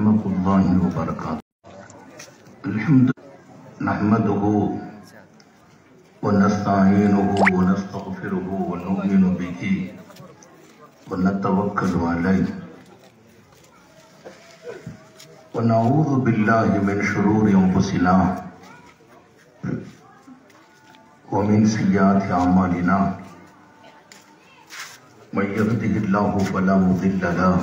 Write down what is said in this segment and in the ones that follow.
ورحمة الله وبركاته الحمد نحمده ونستعينه ونستغفره ونؤمن به ونتوكل عليه ونعوذ بالله من شرور أنفسنا ومن سيئات أعمالنا من يهده الله فلا مضل له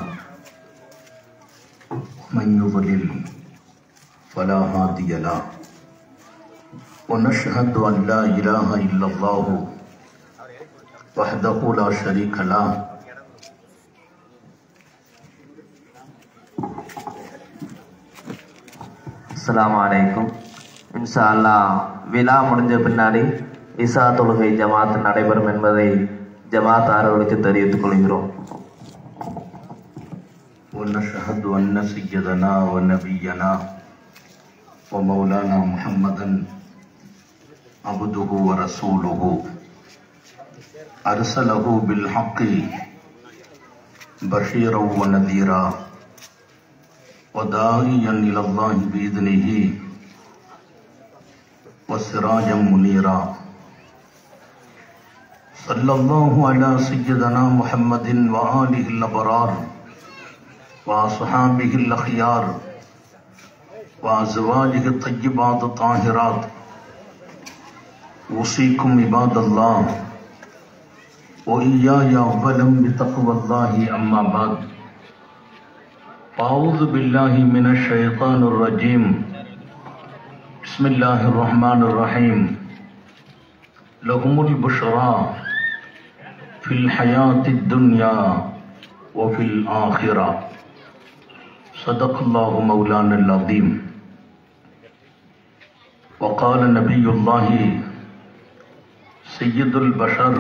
ومن يضلل فلا هادي له ونشهد أن لا إله إلا الله وحده لا شريك له அஸ்ஸலாமு அலைக்கும் இன்ஷா அல்லாஹ் விழா முடிஞ்ச பின்னாடி இசா தொழுகை ஜமாத் நடைபெறும் என்பதை ஜமாத் ஆரோக்கியத்தை தெரிவித்துக் கொள்கிறோம் ونشهد أن سيدنا ونبينا ومولانا محمدا عبده ورسوله أرسله بالحق بشيرا ونذيرا وداعيا إلى الله بإذنه وسراجا منيرا صلى الله على سيدنا محمد وآله الأبرار وأصحابه الأخيار وأزواجه الطيبات الطاهرات أوصيكم عباد الله وإياي أولا بتقوى الله أما بعد أعوذ بالله من الشيطان الرجيم بسم الله الرحمن الرحيم لهم البشرى في الحياة الدنيا وفي الآخرة صدق الله مولانا العظيم وقال نبي الله سيد البشر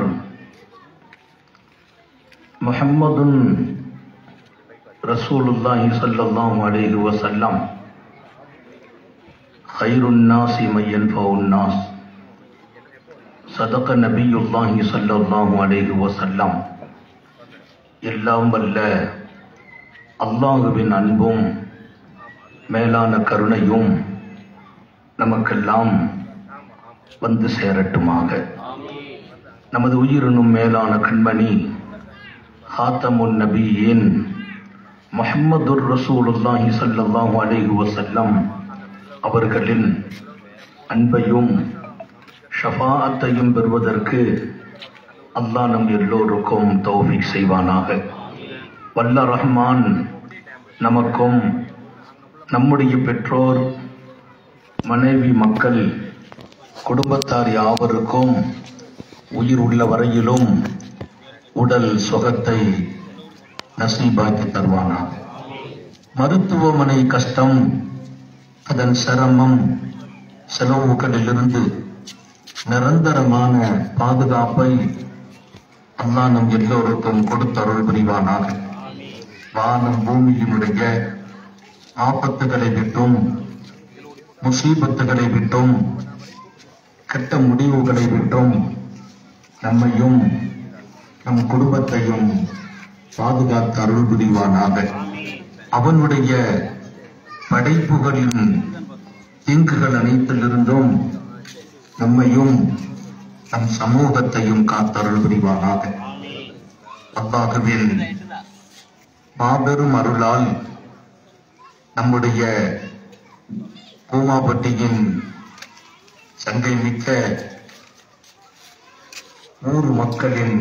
محمد رسول الله صلى الله عليه وسلم خير الناس من ينفع الناس صدق نبي الله صلى الله عليه وسلم எல்லாம் வல்ல அல்லாஹுவின் அன்பும் மேலான கருணையும் நமக்கெல்லாம் வந்து சேரட்டுமாக நமது உயிரினும் மேலான கண்மணி ஹாத்தமுன் நபியின் முஹம்மதுர் ரசூலுல்லாஹி ஸல்லல்லாஹு அலைஹி வஸல்லம் அவர்களின் அன்பையும் ஷஃபாஅத்தையும் பெறுவதற்கு அல்லாஹ் நம் எல்லோருக்கும் தௌஃபீக் செய்வானாக வல்ல ரஹ்மான் நமக்கும் நம்முடைய பெற்றோர் மனைவி மக்கள் குடும்பத்தார் யாவருக்கும் உயிர் உள்ள வரையிலும் உடல் சுகத்தை நசீபாக்கி தருவானாக மருத்துவமனை கஷ்டம் அதன் சிரமம் செலவுகளிலிருந்து நிரந்தரமான பாதுகாப்பை அல்லாஹ் நம் எல்லோருக்கும் கொடுத்தருள் புரிவானாக வானம் பூமியினுடைய ஆபத்துகளை விட்டும் முசீபத்துகளை விட்டும் கெட்ட முடிவுகளை விட்டும் நம்மையும் நம் குடும்பத்தையும் பாதுகாத்து அருள் புரிவானாக அவனுடைய படைப்புகளின் தீங்குகள் அனைத்திலிருந்தும் நம்மையும் நம் சமூகத்தையும் காத்தருள் புரிவானாக அல்லாஹுவின் மாபெரும் அருளால் நம்முடைய பூமாப்பட்டியின் சங்கை மிக்க ஊர் மக்களின்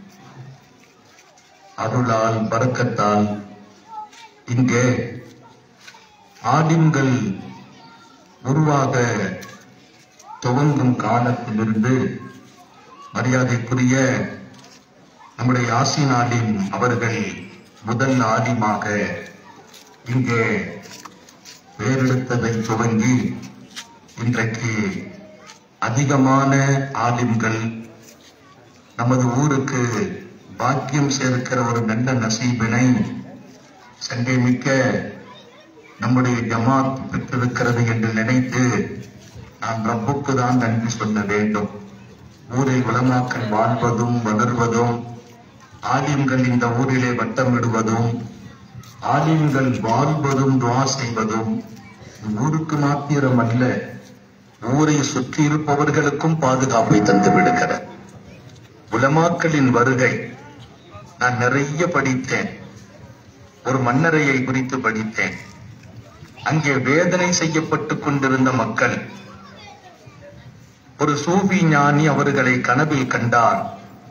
அருளால் பறக்கத்தால் இங்கே ஆலிம்கள் உருவாக துவங்கும் காலத்திலிருந்து மரியாதைக்குரிய நம்முடைய யாசின் ஆலிம் அவர்கள் முதல் ஆலிமாக இங்கே வேறெடுத்ததை துவங்கி இன்றைக்கு அதிகமான ஆலிம்கள் நமது ஊருக்கு பாக்கியம் சேர்க்கிற ஒரு நல்ல நசீபினை சங்கை மிக்க நம்முடைய ஜமாத் பெற்றிருக்கிறது என்று நினைத்து நான் ரப்புக்கு தான் நன்றி சொல்ல வேண்டும் ஊரை வளமாக்கல் வாழ்வதும் வளர்வதும் ஆலிம்கள் இந்த ஊரிலே வட்டமிடுவதும் ஆலிம்கள் வாழ்வதும் துவா செய்வதும் ஊருக்கு மாத்திரம் அல்ல ஊரை சுற்றி இருப்பவர்களுக்கும் பாதுகாப்பை தந்து விடுகிறது உலமாக்களின் வருகை நான் நிறைய படித்தேன் ஒரு மன்னரையை குறித்து படித்தேன் அங்கே வேதனை செய்யப்பட்டுக் கொண்டிருந்த மக்கள் ஒரு சூபி ஞானி அவர்களை கனவில் கண்டார்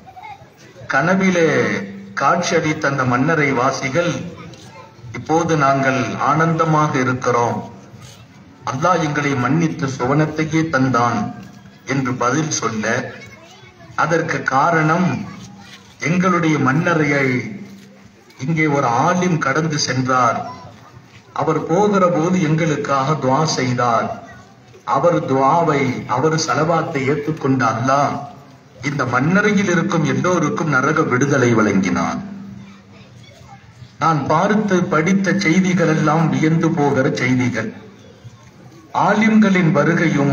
கனவிலே காட்சியளித்த அந்த மன்னரை வாசிகள் இப்போது நாங்கள் ஆனந்தமாக இருக்கிறோம் அல்லாஹ் எங்களை மன்னித்து சுவனத்தையே தந்தான் என்று பதில் சொல்ல அதற்கு காரணம் எங்களுடைய மன்னரையை இங்கே ஒரு ஆலிம் கடந்து சென்றார் அவர் போகிற போது எங்களுக்காக துவா செய்தார் அவர் துவாவை அவர் செலவாத்தை ஏற்றுக்கொண்ட அல்லாஹ் இந்த மன்னரையில் இருக்கும் எல்லோருக்கும் நரக விடுதலை வழங்கினான் நான் பார்த்து படித்த செய்திகள் எல்லாம் வியந்து போகிற செய்திகள் ஆலிம்களின் வருகையும்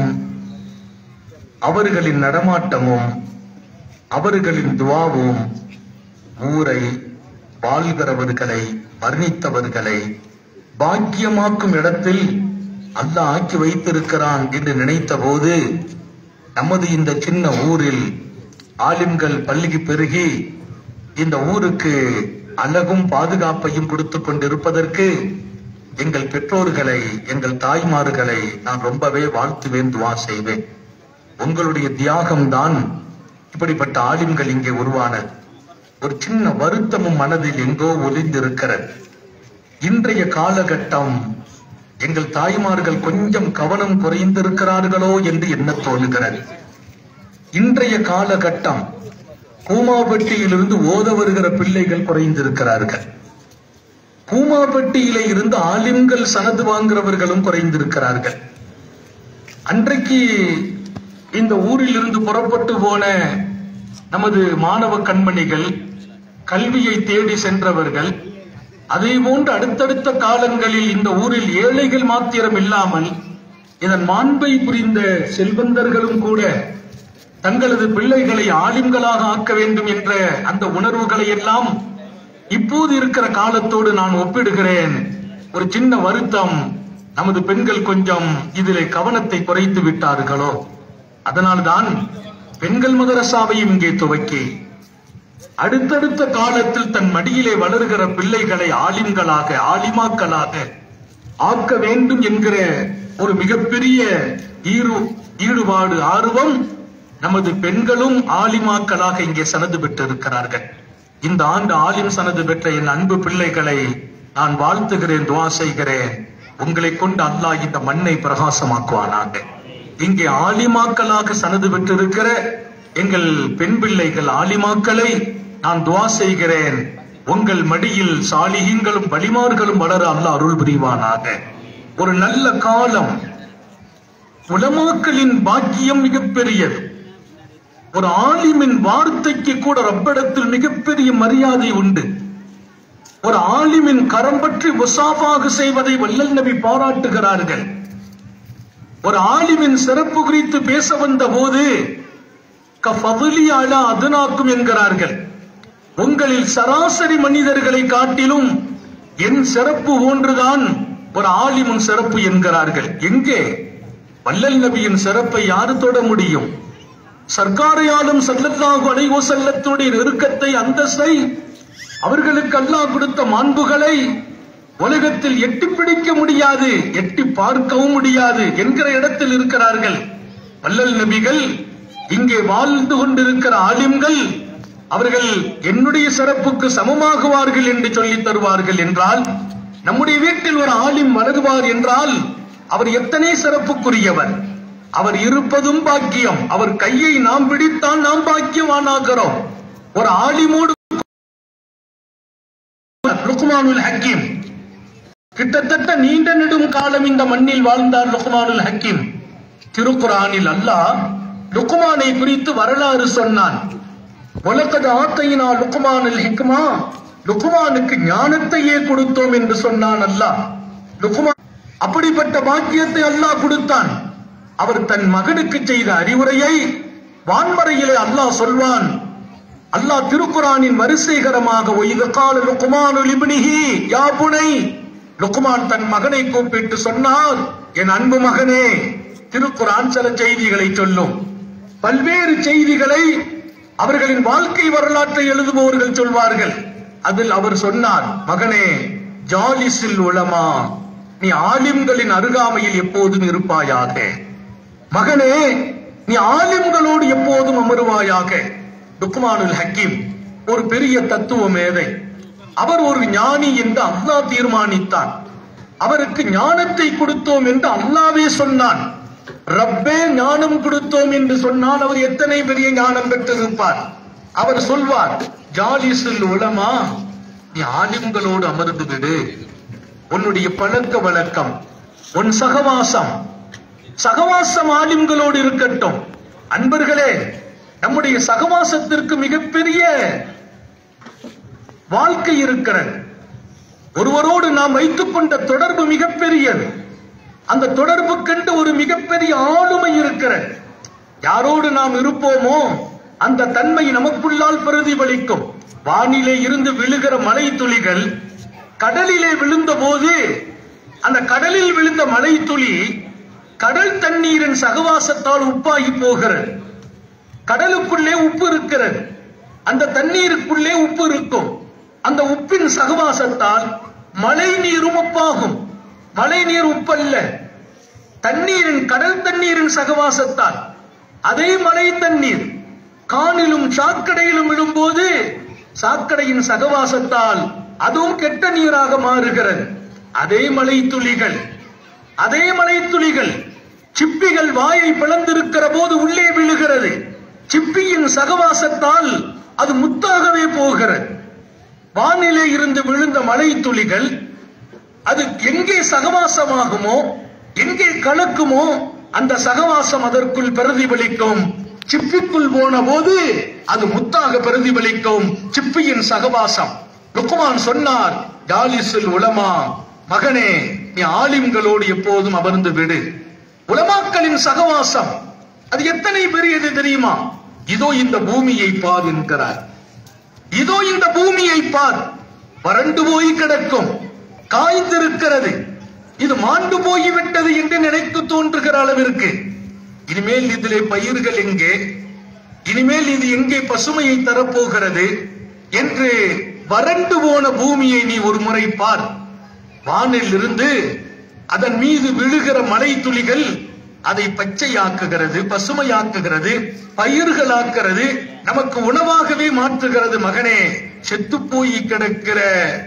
அவர்களின் நடமாட்டமும் அவர்களின் துவாவும் ஊரை வாழ்கிறவர்களை வர்ணித்தவர்களை பாக்கியமாக்கும் இடத்தில் அல்லாஹ் ஆக்கி வைத்திருக்கிறான் என்று நினைத்த போது நமது இந்த சின்ன ஊரில் ஆலிம்கள் பல்கி பெருகி இந்த ஊருக்கு அழகும் பாதுகாப்பையும் கொடுத்துக் கொண்டிருப்பதற்கு எங்கள் பெற்றோர்களை எங்கள் தாய்மார்களை நான் ரொம்பவே வாழ்த்துவேன் துவா செய்வேன் உங்களுடைய தியாகம்தான் இப்படிப்பட்ட ஆலிம்கள் இங்கே உருவானது ஒரு சின்ன வருத்தமும் மனதில் எங்கோ ஒளிந்திருக்கிறது இன்றைய காலகட்டம் எங்கள் தாய்மார்கள் கொஞ்சம் கவனம் குறைந்திருக்கிறார்களோ என்று எண்ண தோணுகிறது இன்றைய காலகட்டம் கூமாப்பட்டியிலிருந்து ஓத வருகிற பிள்ளைகள் குறைந்திருக்கிறார்கள் கூமாப்பட்டியில இருந்து ஆலிம்கள் சனது வாங்குறவர்களும் குறைந்திருக்கிறார்கள் அன்றைக்கு இந்த ஊரில் இருந்து புறப்பட்டு போன நமது மாணவ கண்மணிகள் கல்வியை தேடி சென்றவர்கள் அதே போன்று அடுத்தடுத்த காலங்களில் இந்த ஊரில் ஏழைகள் மாத்திரம் இல்லாமல் இதன் மாண்பை புரிந்த செல்வந்தர்களும் கூட தங்களது பிள்ளைகளை ஆலிம்களாக ஆக்க வேண்டும் என்ற அந்த உணர்வுகளை எல்லாம் இப்போது இருக்கிற காலத்தோடு நான் ஒப்பிடுகிறேன் ஒரு சின்ன வருத்தம் நமது பெண்கள் கொஞ்சம் இதிலே கவனத்தை குறைத்து விட்டார்களோ அதனால்தான் பெண்கள் மதரசாவையும் இங்கே துவக்கி அடுத்தடுத்த காலத்தில் தன் மடியிலே வளர்கிற பிள்ளைகளை ஆலிம்களாக ஆலிமாக்களாக ஆக்க வேண்டும் என்கிற ஒரு மிகப்பெரிய ஈரு ஈடுபாடு ஆர்வம் நமது பெண்களும் ஆலிமாக்களாக இங்கே சனது பெற்றிருக்கிறார்கள் இந்த ஆண்டு ஆலிம் சனது பெற்ற என் அன்பு பிள்ளைகளை நான் வாழ்த்துகிறேன் துவா செய்கிறேன் உங்களை கொண்டு அல்லாஹ் இந்த மண்ணை பிரகாசமாக்குவானாக இங்கே ஆலிமாக்களாக சனது பெற்றிருக்கிற எங்கள் பெண் பிள்ளைகள் ஆலிமாக்களை நான் துவா செய்கிறேன் உங்கள் மடியில் சாலிகங்களும் வலிமார்களும் வளர அல்லாஹ் அருள் புரிவானாக ஒரு நல்ல காலம் உலமாக்களின் பாக்கியம் மிகப்பெரியது ஒரு ஆலிமின் வார்த்தைக்கு கூட ரப்பிடத்தில் மிகப்பெரிய மரியாதை உண்டு ஒரு ஆலிமின் கரம் பற்றி முசாஃபாக செய்வதை வல்லல் நபி பாராட்டுகிறார்கள் ஒரு ஆலிமின் சிறப்பு குறித்து பேச வந்த போது கஃபதுலி அலா அதுனாக்கும் என்கிறார்கள் உங்களில் சராசரி மனிதர்களை காட்டிலும் என் சிறப்பு ஒன்றுதான் ஒரு ஆலிமின் சிறப்பு என்கிறார்கள் எங்கே வல்லல் நபியின் சிறப்பை யாரு தொட முடியும் சர்க்காரையாலும் சல்லல்லாஹு அலைஹி செல்லத்துடைய நெருக்கத்தை அந்தஸ்தை அவர்களுக்கு அல்லாஹ் கொடுத்த மாண்புகளை உலகத்தில் எட்டி பிடிக்க முடியாது எட்டி பார்க்கவும் முடியாது என்கிற இடத்தில் இருக்கிறார்கள் வல்லல் நபிகள் இங்கே வாழ்ந்து கொண்டிருக்கிற ஆலிம்கள் அவர்கள் என்னுடைய சிறப்புக்கு சமமாகுவார்கள் என்று சொல்லித் தருவார்கள் என்றால் நம்முடைய வீட்டில் ஒரு ஆலிம் வருவார் என்றால் அவர் எத்தனை சிறப்புக்குரியவர் அவர் இருப்பதும் பாக்கியம் அவர் கையை நாம் பிடித்தால் நாம் பாக்கியவானாகிறோம் ஒரு ஆலிமோடு லுக்மானுல் ஹக்கீம் கிட்டத்தட்ட நீண்ட நெடும் காலம் இந்த மண்ணில் வாழ்ந்தார் லுக்மானுல் ஹக்கீம் திருக்குரானில் அல்லாஹ் லுக்மானை குறித்து வரலாறு சொன்னான் உலகது ஆத்தையினா லுக்மானுல் ஹிக்மா லுக்மானுக்கு ஞானத்தையே கொடுத்தோம் என்று சொன்னான் அல்லாஹ் லுக்மான் அப்படிப்பட்ட பாக்கியத்தை அல்லாஹ் கொடுத்தான் அவர் தன் மகனுக்கு செய்த அறிவுரையை வான்மறையிலே அல்லாஹ் சொல்வான் அல்லாஹ் திருக்குரானின் வரிசைகரமாக ஒய்து கால லுக்குமானு லிப்னிஹி யா புனை லுக்குமான் தன் மகனை கூப்பிட்டு சொன்னார் என் அன்பு மகனே திருக்குரான் சில செய்திகளை சொல்லும் பல்வேறு செய்திகளை அவர்களின் வாழ்க்கை வரலாற்றை எழுதுபவர்கள் சொல்வார்கள் அதில் அவர் சொன்னார் மகனே ஜாலிசில் உலமா நீ ஆலிம்களின் அருகாமையில் எப்போதும் இருப்பாயாக மகனே நீ ஆலிம்களோடு எப்போதும் அமருவாயாக லுக்மானுல் ஹக்கீம் ஒரு பெரிய தத்துவ மேதை அவர் ஒரு ஞானி என்று அல்லாஹ் தீர்மானித்தான் அவருக்கு ஞானத்தை கொடுத்தோம் என்று அல்லாவே சொன்னான் ரப்பே ஞானம் கொடுத்தோம் என்று சொன்னால் அவர் எத்தனை பெரிய ஞானம் பெற்றிருப்பார் அவர் சொல்வார் ஜாலிசுல் உலமா நீ ஆலிம்களோடு அமர்ந்து விடு உன்னுடைய பழக்க வழக்கம் உன் சகவாசம் சகவாசம் ஆலிம்களோடு இருக்கட்டும் அன்பர்களே நம்முடைய சகவாசத்திற்கு மிகப்பெரிய வாழ்க்கை இருக்கிறது ஒருவரோடு நாம் வைத்துக் கொண்ட தொடர்பு மிகப்பெரியது அந்த தொடர்புக்கென்று ஒரு மிகப்பெரிய ஆளுமை இருக்கிறது யாரோடு நாம் இருப்போமோ அந்த தன்மை நமக்குள்ளால் பிரதிபலிக்கும் வானிலே இருந்து விழுகிற மழை துளிகள் கடலிலே விழுந்த போது அந்த கடலில் விழுந்த மழை துளி கடல் தண்ணீரின் சகவாசத்தால் உப்பாகி போகிறது கடலுக்குள்ளே உப்பு இருக்கிறது அந்த தண்ணீருக்குள்ளே உப்பு இருக்கும் அந்த உப்பின் சகவாசத்தால் மழை நீரும் உப்பாகும் மழை நீர் உப்பல்ல தண்ணீரின் கடல் தண்ணீரின் சகவாசத்தால் அதே மழை தண்ணீர் காணிலும் சாக்கடையிலும் விழும்போது சாக்கடையின் சகவாசத்தால் அதுவும் கெட்ட நீராக மாறுகிறது அதே மழை துளிகள் அதே மழை துளிகள் சிப்பிகள் வாயை பிளந்திருக்கிற போது உள்ளே விழுகிறது சிப்பியின் சகவாசத்தால் அது முத்தாகவே போகிறது வானிலே இருந்து விழுந்த மழை துளிகள் அது எங்கே சகவாசமாகுமோ எங்கே கலக்குமோ அந்த சகவாசம் அதற்குள் பிரதிபலிக்கும் சிப்பிக்குள் போன போது அது முத்தாக பிரதிபலிக்கும் சிப்பியின் சகவாசம் லுக்குமான் சொன்னார் ஜாலிசுல் உலமா மகனே நீ ஆலிம்களோடு எப்போதும் அமர்ந்து விடு உலமாக்களின் சகவாசம் அது எத்தனை பெரியது தெரியுமா இதோ இந்த பூமியை பார் என்கிறார் இதோ இந்த பூமியை பார் வறண்டு போய் கிடக்கும் காய்ந்திருக்கிறது இது மாண்டு போய்விட்டது என்று நினைத்து தோன்றுகிற அளவிற்கு இனிமேல் இதிலே பயிர்கள் எங்கே இனிமேல் இது எங்கே பசுமையை தரப்போகிறது என்று வறண்டு போன பூமியை நீ ஒரு முறை பார் வானில் இருந்து அதன் மீது விழுகிற மழை துளிகள் அதை பச்சையாக்குகிறது பசுமையாக்குகிறது பயிர்களாக்குறது நமக்கு உணவாகவே மாற்றுகிறது மகனே செத்து போய் கிடக்கிற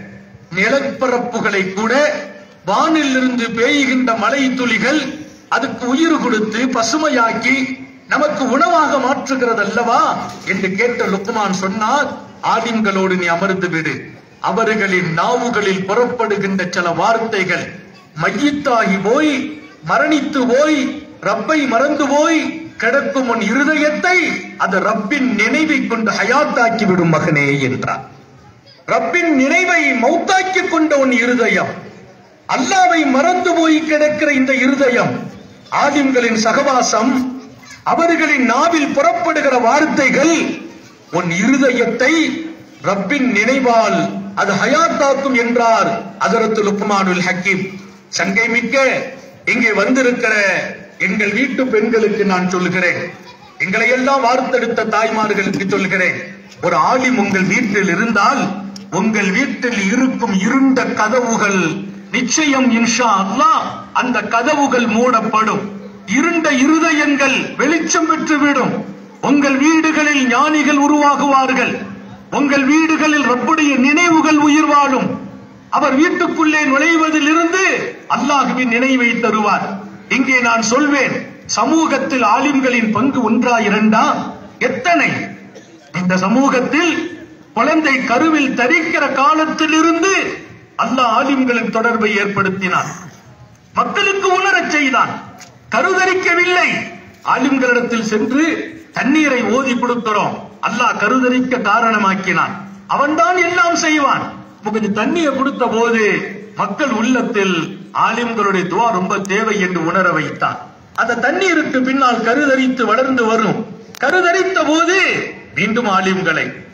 நிலப்பரப்புகளை கூட வானில் இருந்து பெய்கின்ற மழை துளிகள் அதுக்கு உயிர் கொடுத்து பசுமையாக்கி நமக்கு உணவாக மாற்றுகிறது அல்லவா என்று கேட்ட லுக்மான் சொன்னார் ஆலிம்களோடு நீ அமர்ந்து விடு அவர்களின் நாவுகளில் புறப்படுகின்ற சில வார்த்தைகள் மையத்தாகி போய் மரணித்து போய் ரப்பை மறந்து போய் கிடக்கும் உன் இருதயத்தை அது ரப்பின் நினைவை கொண்டு ஹயாத்தாக்கி விடும் மகனே என்றார் ரப்பின் நினைவை மௌத்தாக்கி கொண்ட உன் இருதயம் அல்லாவை மறந்து போய் கிடக்கிற இந்த இருதயம் ஆலிம்களின் சகவாசம் அவர்களின் நாவில் புறப்படுகிற வார்த்தைகள் உன் இருதயத்தை ரப்பின் நினைவால் அது ஹயாத்தாக்கும் என்றார் அதரத்து லுக்மானுல் ஹக்கீம் சங்கை மிக்க இங்கே வந்திருக்கிற எங்கள் வீட்டு பெண்களுக்கு நான் சொல்கிறேன் எங்களை எல்லாம் வார்த்தெடுத்த தாய்மார்களுக்கு சொல்கிறேன் ஒரு ஆலிம் உங்கள் வீட்டில் இருந்தால் உங்கள் வீட்டில் இருக்கும் இருண்ட கதவுகள் நிச்சயம் இன்ஷா அல்லாஹ் அந்த கதவுகள் மூடப்படும் இருண்ட இருதயங்கள் வெளிச்சம் பெற்றுவிடும் உங்கள் வீடுகளில் ஞானிகள் உருவாகுவார்கள் உங்கள் வீடுகளில் ரப்புடைய நினைவுகள் உயிர் வாழும் அவர் வீட்டுக்குள்ளே நுழைவதில் இருந்து அல்லாஹுவின் நினைவை தருவார் இங்கே நான் சொல்வேன் சமூகத்தில் ஆலிம்களின் பங்கு ஒன்றா இரண்டா எத்தனை இந்த சமூகத்தில் குழந்தை கருவில் தரிக்கிற காலத்திலிருந்து அல்லாஹ் ஆலிம்களின் தொடர்பை ஏற்படுத்தினான் மக்களுக்கு உணரச் செய்தான் கருதரிக்கவில்லை ஆலிம்களிடத்தில் சென்று தண்ணீரை ஓதி கொடுக்கிறோம் அல்லாஹ் கருதரிக்க காரணமாக்கினான் அவன்தான் எல்லாம் செய்வான் கொஞ்சம் தண்ணியை கொடுத்த போது மக்கள் உள்ளத்தில் ஆலிம்களுடைய துவா ரொம்ப தேவை என்று உணர வைத்தான் அந்த தண்ணீருக்கு பின்னால் கருதரித்து வளர்ந்து வரும் கருதரித்த போது மீண்டும் ஆலிம்களை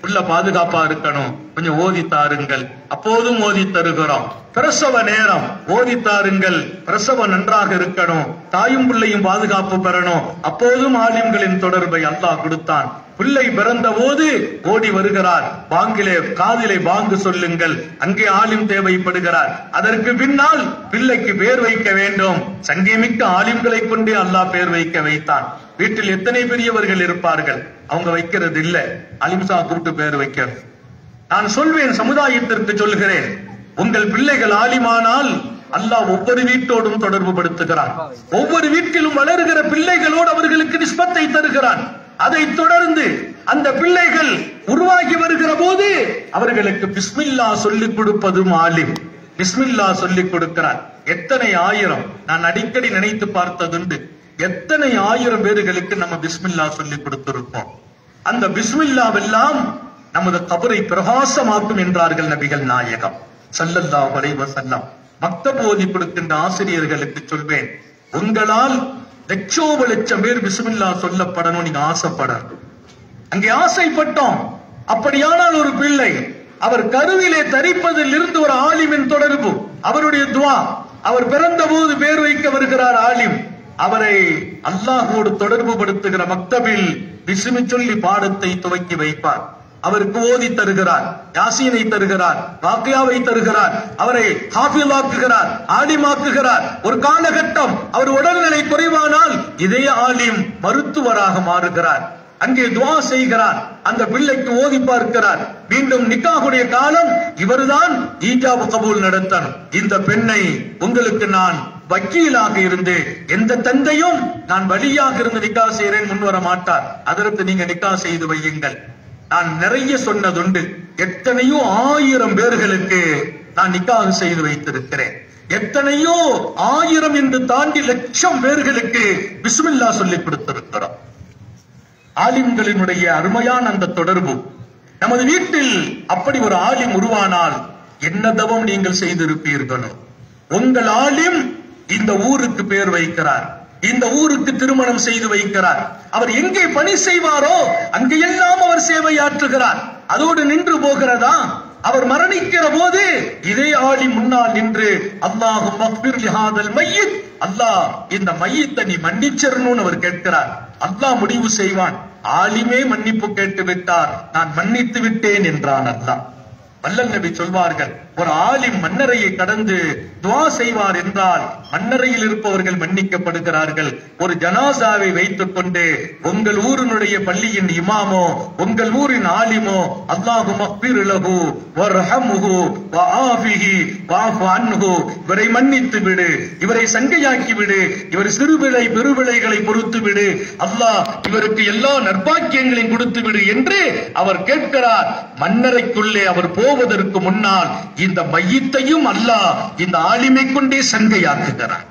உள்ள பாதுகாப்பா இருக்கணும் கொஞ்சம் ஓதி தாருங்கள் அப்போதும் ஓதி தருகிறோம் பிரசவ நேரம் ஓதி தாருங்கள் பிரசவம் நன்றாக இருக்கணும் தாயும் பிள்ளையும் பாதுகாப்பு பெறணும் அப்போதும் ஆலிம்களின் தொடர்பை அல்லாஹ் கொடுத்தான் பிள்ளை பிறந்த போது ஓடி வருகிறார் பாங்கிலே காதிலே பாங்கு சொல்லுங்கள் அங்கே ஆலிம் தேவைப்படுகிறார் அதற்கு பின்னால் பிள்ளைக்கு பேர் வைக்க வேண்டும் சங்கீமிக்க ஆலிம்களை கொண்டே அல்லாஹ் பேர் வைக்க வைத்தான் வீட்டில் எத்தனை பெரியவர்கள் இருப்பார்கள் அவங்க வைக்கிறது இல்ல அலிம்சா கூப்பிட்டு பேர் வைக்கிறது நான் சொல்வேன் சமுதாயத்திற்கு சொல்கிறேன் உங்கள் பிள்ளைகள் ஆலிமானால் அல்லாஹ் ஒவ்வொரு வீட்டோடும் தொடர்பு படுத்துகிறான் ஒவ்வொரு வீட்டிலும் வளர்கிற பிள்ளைகளோடு அவர்களுக்கு நிஸ்பத்தை தருகிறான் அதைத் தொடர்ந்து அந்த பிள்ளைகள் உருவாகி வருகிற போது அவர்களுக்கு பிஸ்மில்லா சொல்லிக் கொடுப்பதும் ஆலிம் பிஸ்மில்லா சொல்லிக் கொடுக்கிறான் எத்தனை ஆயிரம் நான் அடிக்கடி நினைத்து பார்த்ததுண்டு எத்தனை ஆயிரம் பேர்களுக்கு நம்ம பிஸ்மில்லா சொல்லிக் கொடுத்திருப்போம் அந்த பிஸ்மில்லாவெல்லாம் நமது கபரை பிரகாசமாக்கும் என்றார்கள் நபிகள் நாயகம் ஸல்லல்லாஹு அலைஹி வஸல்லம் மக்தபோதி கொடுக்கின்ற ஆசிரியர்களுக்கு சொல்வேன் உங்களால் லட்சோப லட்சம் பேர் பிஸ்மில்லா சொல்லப்படணும் நீங்க ஆசைப்படணும் அங்கே ஆசைப்பட்டோம் அப்படியானால் ஒரு பிள்ளை அவர் கருவிலே தரிப்பதில் இருந்து ஒரு ஆலிமின் தொடர்பு அவருடைய துவா அவர் பிறந்த போது பேர் வைக்க வருகிறார் ஆலிம் அவரை அல்லாஹோடு தொடர்பு படுத்துகிற மக்தபில் பிசுமி சொல்லி பாடத்தை துவக்கி வைப்பார் அவருக்கு ஓதி தருகிறார் யாசீனை தருகிறார் வாக்கியாவை தருகிறார் அவரை ஹாஃபிலாக்குகிறார் ஆலிமாக்குகிறார் ஒரு காலகட்டம் அவர் உடல்நிலை குறைவானால் இதே ஆலிம் மருத்துவராக மாறுகிறார் அங்கே துவா செய்கிறார் அந்த பிள்ளைக்கு ஓதி பார்க்கிறார் மீண்டும் நிக்காகுடைய காலம் இவர்தான் ஈஜாபு கபூல் நடத்தணும் இந்த பெண்ணை உங்களுக்கு நான் வக்கீலாக இருந்து எந்த தந்தையும் நான் வழியாக இருந்து நிக்கா செய்கிறேன் முன்வர மாட்டார் அதற்கு நீங்க நிக்கா செய்து வையுங்கள் நான் நிறைய சொன்னதுண்டு எத்தனையோ ஆயிரம் பேர்களுக்கு நான் நிக்காக செய்து வைத்திருக்கிறேன் எத்தனையோ ஆயிரம் என்று தாண்டி லட்சம் பேர்களுக்கு பிஸ்மில்லா சொல்லிக் கொடுத்திருக்கிறோம் ஆலிம்களினுடைய அருமையான அந்த தொடர்பு நமது வீட்டில் அப்படி ஒரு ஆலிம் உருவானால் என்ன தவம் நீங்கள் செய்திருப்பீர்களோ உங்கள் ஆலிம் இந்த ஊருக்கு பேர் வைக்கிறார் இந்த ஊருக்கு திருமணம் செய்து வைக்கிறார் அவர் எங்கே பணி செய்வாரோ அங்கெல்லாம் அவர் சேவையாற்றுகிறார் அதோடு நின்று போகிறதா அவர் மரணிக்கிற போது இதே ஆளி முன்னால் நின்று அல்லாஹும் மக்பிர் லிஹாதல் மையித் அல்லாஹ் இந்த மையத்தை நீ மன்னிச்சிரணும்னு அவர் கேட்கிறார் அல்லாஹ் முடிவு செய்வான் ஆலிமே மன்னிப்பு கேட்டு விட்டார் நான் மன்னித்து விட்டேன் என்றான் அல்லாஹ் வல்லல் நபி சொல்வார்கள் ஒரு ஆலிம் மன்னரையை கடந்து துவா செய்வார் என்றால் மன்னரையில் இருப்பவர்கள் மன்னிக்கப்படுகிறார்கள் ஒரு ஜனாசாவை வைத்துக் கொண்டு உங்கள் ஊரினுடைய பள்ளியின் இமாமோ உங்கள் ஊரின் ஆலிமோ அல்லாஹு மக்பிர் லஹு வர்ஹம்ஹு வஆஃபிஹி வஅஃபு அன்ஹு இவரை மன்னித்து விடு இவரை சங்கையாக்கி விடு இவர் சிறுபிழை பெருபிழைகளை பொறுத்து விடு அல்லாஹ் இவருக்கு எல்லா நற்பாக்கியங்களையும் கொடுத்து விடு என்று அவர் கேட்கிறார் மன்னரைக்குள்ளே அவர் போவதற்கு முன்னால் இந்த மையத்தையும் அல்லாஹ் இந்த ஆலிமை கொண்டே சங்கையாக்குகிறார்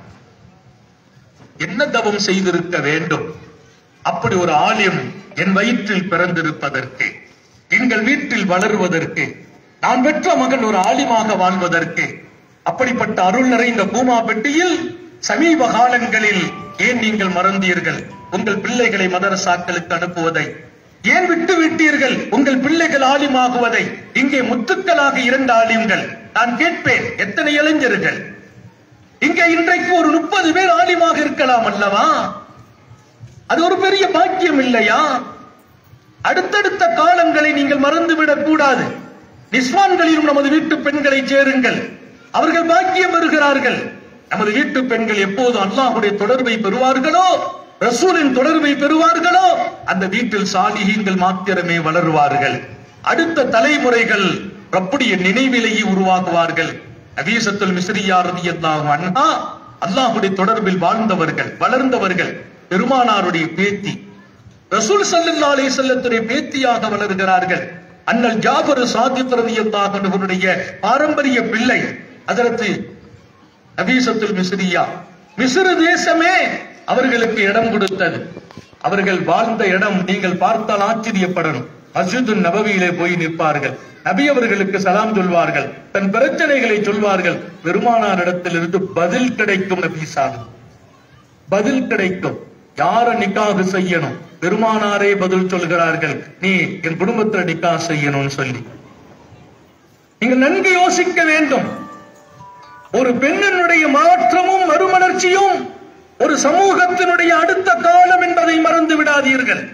என்ன தவம் செய்திருக்க வேண்டும் அப்படி ஒரு ஆலிம் என் வயிற்றில் பிறந்திருப்பதற்கு எங்கள் வீட்டில் வளருவதற்கு நான் பெற்ற மகன் ஒரு ஆலிமாக வாழ்வதற்கு அப்படிப்பட்ட அருள் நிறைந்த பூமா பெட்டியில் சமீப காலங்களில் ஏன் நீங்கள் மறந்தீர்கள் உங்கள் பிள்ளைகளை மதரசாக்களுக்கு அனுப்புவதை ஏன் விட்டு விட்டீர்கள் உங்கள் பிள்ளைகள் ஆலிமாகுவதை இங்கே முத்துக்களாக இரண்டு ஆலிம்கள் நான் கேட்பேன் எத்தனை இளைஞர்கள் இங்கே இன்றைக்கு ஒரு முப்பது பேர் ஆலிமாக இருக்கலாம் அல்லவா அது ஒரு பெரிய பாக்கியம் இல்லையா அடுத்தடுத்த காலங்களை நீங்கள் மறந்துவிடக் கூடாது நிஸ்வான்களிலும் நமது வீட்டு பெண்களை சேருங்கள் அவர்கள் பாக்கியம் பெறுகிறார்கள் நமது வீட்டு பெண்கள் எப்போது அல்லாஹுடைய தொடர்பை பெறுவார்களோ ரசூலின் தொடர்பை பெறுவார்களோ அந்த வீட்டில் சாலிகீங்கள் மாத்திரமே வளருவார்கள் அடுத்த தலைமுறைகள் ரப்புடைய நினைவிலேயே உருவாகுவார்கள் நபீசத்துல் மிஸ்ரியா ரதியல்லாஹு அன்ஹா அல்லாஹுடைய தொடர்பில் வாழ்ந்தவர்கள் வளர்ந்தவர்கள் பெருமானாருடைய பேத்தி ரசூல் ஸல்லல்லாஹு அலைஹி வஸல்லத்துடைய பேத்தியாக வளர்கிறார்கள் அண்ணல் ஜாபர் சாதித் ரலியல்லாஹு அன்ஹுடைய பாரம்பரிய பிள்ளை அதற்கு நபீசத்துல் மிஸ்ரியா மிஸ்ர் தேசமே அவர்களுக்கு இடம் கொடுத்தது அவர்கள் வாழ்ந்த இடம் நீங்கள் பார்த்தால் ஆச்சரியப்படணும் மஸ்ஜிது நபவியிலே போய் நிற்பார்கள் நபி அவர்களுக்கு சலாம் சொல்வார்கள் தன் பிரச்சனைகளை சொல்வார்கள் பெருமானார் இடத்திலிருந்து பதில் கிடைக்கும் நபீசாக பதில் கிடைக்கும் யார நிக்காக செய்யணும் பெருமானாரே பதில் சொல்கிறார்கள் நீ என் குடும்பத்தில் நிக்கா செய்யணும்னு சொல்லி நீங்கள் நன்கு யோசிக்க வேண்டும் ஒரு பெண்ணினுடைய மாற்றமும் மறுமலர்ச்சியும் ஒரு சமூகத்தினுடைய அடுத்த காலம் என்பதை மறந்து விடாதீர்கள்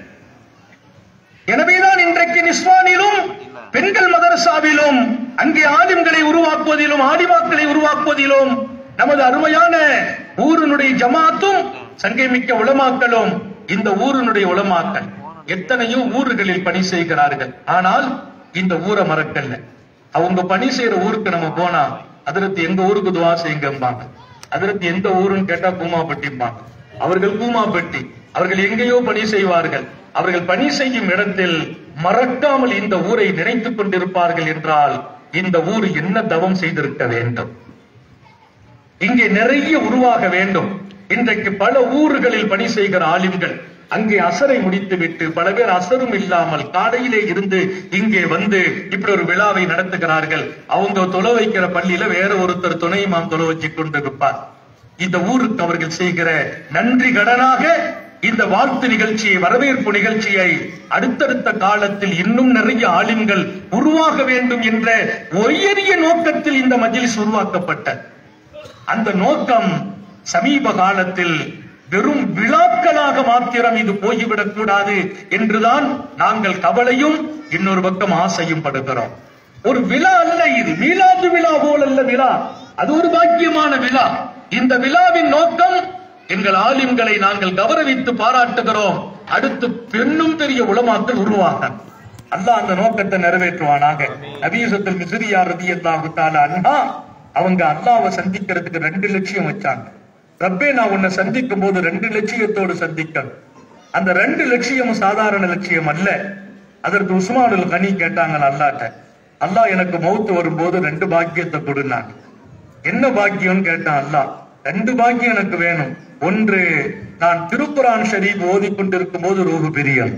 எனவேதான் இன்றைக்கு நிஸ்வானிலும் பெண்கள் மதரசாவிலும் அங்கே ஆலிம்களை உருவாக்குவதிலும் ஆலிமாக்களை உருவாக்குவதிலும் நமது அருமையான ஊரினுடைய ஜமாத்தும் சங்கைமிக்க உளமாக்களும் இந்த ஊரினுடைய உளமாக்கல் எத்தனையோ ஊர்களில் பணி செய்கிறார்கள் ஆனால் இந்த ஊரை மறக்கல்ல அவங்க பணி செய்யற ஊருக்கு நம்ம போனா அதிரத்து எங்க ஊருக்கு துவா செய்யுங்கம்பாங்க அதிரத்து எந்த ஊருன்னு கேட்டா கூமாப்பட்டிம்பாங்க அவர்கள் கூமாப்பட்டி அவர்கள் எங்கேயோ பணி செய்வார்கள் அவர்கள் பணி செய்யும் இடத்தில் மறக்காமல் இந்த ஊரை நினைத்துக் கொண்டிருப்பார்கள் என்றால் இந்த ஊர் என்ன தவம் செய்திருக்க வேண்டும் இங்கே நிறைய உருவாக வேண்டும் இன்றைக்கு பல ஊர்களில் பணி செய்கிற ஆலிம்கள் அங்கே அசரை முடித்துவிட்டு பல பேர் அசரும் இல்லாமல் காடையிலே இருந்து இங்கே வந்து இப்படி ஒரு விழாவை நடத்துகிறார்கள் அவங்க தொலை வைக்கிற பள்ளியில வேற ஒருத்தர் துணை மாம் தொலை வச்சு கொண்டிருப்பார் இந்த ஊருக்கு அவர்கள் செய்கிற நன்றி கடனாக இந்த வாழ்த்து நிகழ்ச்சியை வரவேற்பு நிகழ்ச்சியை அடுத்தடுத்த காலத்தில் இன்னும் நிறைய ஆலிம்கள் உருவாக வேண்டும் என்ற உயரிய நோக்கத்தில் இந்த மஜ்லிஸ் உருவாக்கப்பட்டது அந்த நோக்கம் சமீப காலத்தில் வெறும் விழாக்களாக மாத்திரம் இது போய்விடக் கூடாது என்றுதான் நாங்கள் கவலையும் இன்னொரு பக்கம் ஆசையும் படுகிறோம் ஒரு விழா அல்ல இது மீளாது விழா போல் அல்ல விழா அது ஒரு பாக்கியமான விழா இந்த விழாவின் நோக்கம் எங்கள் ஆலிம்களை நாங்கள் கௌரவித்து பாராட்டுகிறோம் அடுத்து பெண்ணும் பெரிய உளமாக்கள் உருவாக அல்லாஹ் அந்த நோக்கத்தை நிறைவேற்றுவானாக நபீசத்தில் மிசிறியார் ரதி அல்லாஹு அண்ணா அவங்க அல்லாவை சந்திக்கிறதுக்கு ரெண்டு லட்சியம் வச்சாங்க ரப்பே நான் உன்னை சந்திக்கும் போது ரெண்டு லட்சியத்தோடு சந்திக்கணும் அந்த ரெண்டு லட்சியமும் சாதாரண லட்சியம் அல்ல அதற்கு உஸ்மானுல் கனி கேட்டாங்க அல்லாட்ட அல்லாஹ் எனக்கு மௌத்து வரும்போது ரெண்டு பாக்கியத்தை கொடுனாங்க என்ன பாக்கியம்னு கேட்டான் அல்லாஹ் ரெண்டு பாக்கியம் எனக்கு வேணும் ஒன்று நான் திருக்குரான் ஷரீப் ஓதிக்கொண்டிருக்கும் போது ரூபு பிரியம்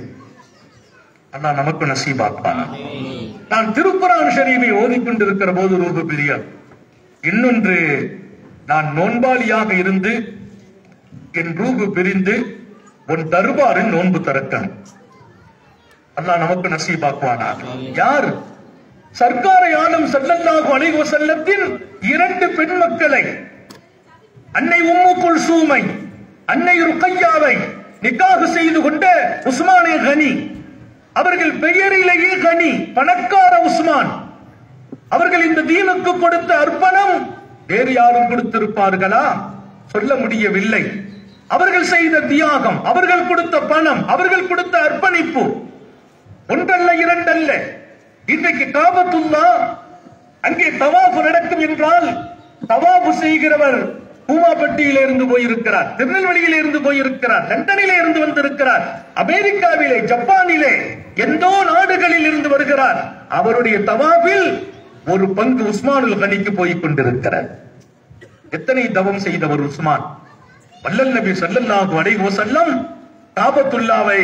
அல்லாஹ் நமக்கு நசீபாக்குவான் நான் திருக்குரான் ஷரீஃபை ஓதிக்கொண்டிருக்கிற போது ரூபு பிரியம் இன்னொன்று நான் நோன்பாளியாக இருந்து என் ரூபு பிரிந்து உன் தர்பாரில் நோன்பு திறக்கணும் அல்லாஹ் நமக்கு நசீபாக்குவானாக யார் சர்க்காரை ஆளும் ஸல்லல்லாஹு அலைஹி வஸல்லத்தின் இரண்டு பெண் மக்களை அன்னை உம்மு குல்சூமை அன்னை ருக்கையாவை நிக்காக செய்து கொண்ட உஸ்மானே கனி அவர்கள் பெயரிலேயே கனி பணக்கார உஸ்மான் அவர்கள் இந்த தீனுக்கு கொடுத்த அர்ப்பணம் வேறு யாரும் கொடுத்திருப்பார்களா சொல்ல முடியவில்லை அவர்கள் செய்த தியாகம் அவர்கள் கொடுத்த பணம் அவர்கள் கொடுத்த அர்ப்பணிப்பு ஒன்றல்ல இரண்டல்ல இன்றைக்கு காபத்துல்லா அங்கே தவாஃபு நடக்கும் என்றால் தவாஃபு செய்கிறவர் பூமாப்பட்டியில இருந்து போயிருக்கிறார் திருநெல்வேலியில இருந்து போயிருக்கிறார் லண்டனிலே இருந்து வந்திருக்கிறார் அமெரிக்காவிலே ஜப்பானிலே எந்தோ நாடுகளில் இருந்து வருகிறார் அவருடைய தவாபில் ஒரு பங்கு உஸ்மானுல் கனிக்கு போய் கொண்டிருக்கிறார் எத்தனை தவம் செய்தவர் உஸ்மான் வல்லல் நபி ஸல்லல்லாஹு அலைஹி வஸல்லம் காபத்துல்லாவை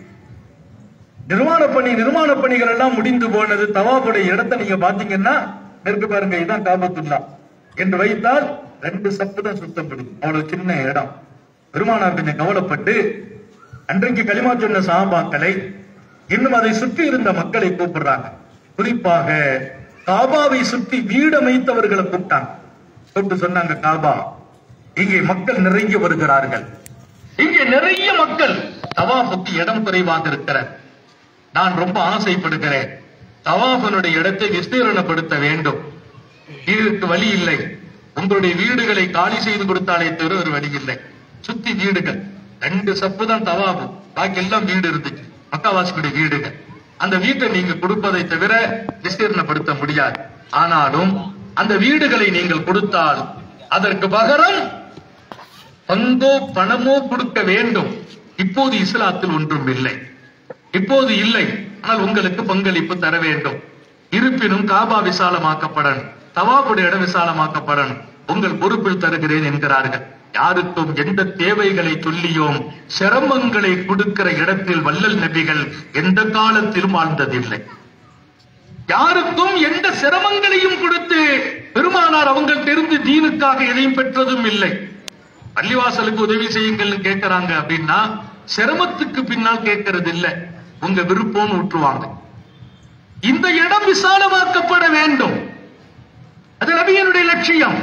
நிர்மாண பணி நிர்மாண பணிகள் எல்லாம் முடிந்து போனது தவாபுடைய இடத்தை நீங்க பாத்தீங்கன்னா இருக்கு பாருங்க இதுதான் காபத்துல்லா என்று வைத்தால் ரெண்டு சப்பு தான் சுத்தம் பிடிக்கும் அவ்வளவு சின்ன இடம் பெருமானார் கொஞ்சம் கவலைப்பட்டு அன்றைக்கு களிமா சொன்ன சாபாக்களை இன்னும் அதை சுற்றி இருந்த மக்களை கூப்பிடுறாங்க குறிப்பாக காபாவை சுற்றி வீடமைத்தவர்களை கூப்பிட்டாங்க கூப்பிட்டு சொன்னாங்க காபா இங்கே மக்கள் நிறைய வருகிறார்கள் இங்கே நிறைய மக்கள் தவாஃபுக்கு இடம் குறைவாக இருக்கிறார் நான் ரொம்ப ஆசைப்படுகிறேன் தவாஃபனுடைய இடத்தை விஸ்தீரணப்படுத்த வேண்டும் இதற்கு வழி இல்லை உங்களுடைய வீடுகளை காலி செய்து கொடுத்தாலே தவிர ஒரு வழி இல்லை சுத்தி வீடுகள் ரெண்டு சப்பு தான் தவாபு பாக்கி எல்லாம் வீடு இருந்துச்சு மக்காவாசிக்குடைய வீடுகள் அந்த வீட்டை நீங்க கொடுப்பதை தவிர விஸ்தீர்ணப்படுத்த முடியாது ஆனாலும் அந்த வீடுகளை நீங்கள் கொடுத்தால் அதற்கு பகரம் பங்கோ பணமோ கொடுக்க வேண்டும் இப்போது இஸ்லாத்தில் ஒன்றும் இல்லை இப்போது இல்லை ஆனால் உங்களுக்கு பங்களிப்பு தர வேண்டும் இருப்பினும் காபா விசாலமாக்கப்படணும் தவாபுடைய இடம் விசாலமாக்கப்படணும் உங்கள் பொறுப்பில் தருகிறேன் என்கிறார்கள் யாருக்கும் எந்த தேவைகளை சொல்லியோம் சிரமங்களை கொடுக்கிற இடத்தில் வள்ளல் நபிகள் எந்த காலத்திலும் வாழ்ந்ததில்லை யாருக்கும் எந்த சிரமங்களையும் கொடுத்து பெருமானார் அவங்க தெரிந்து தீனுக்காக எதையும் பெற்றதும் இல்லை பள்ளிவாசலுக்கு உதவி செய்யுங்கள்னு கேட்கறாங்க அப்படின்னா சிரமத்துக்கு பின்னால் கேட்கறது இல்ல உங்க விருப்பம்னு விட்டுருவாங்க இந்த இடம் விசாலமாக்கப்பட வேண்டும் அது நபியனுடைய லட்சியம்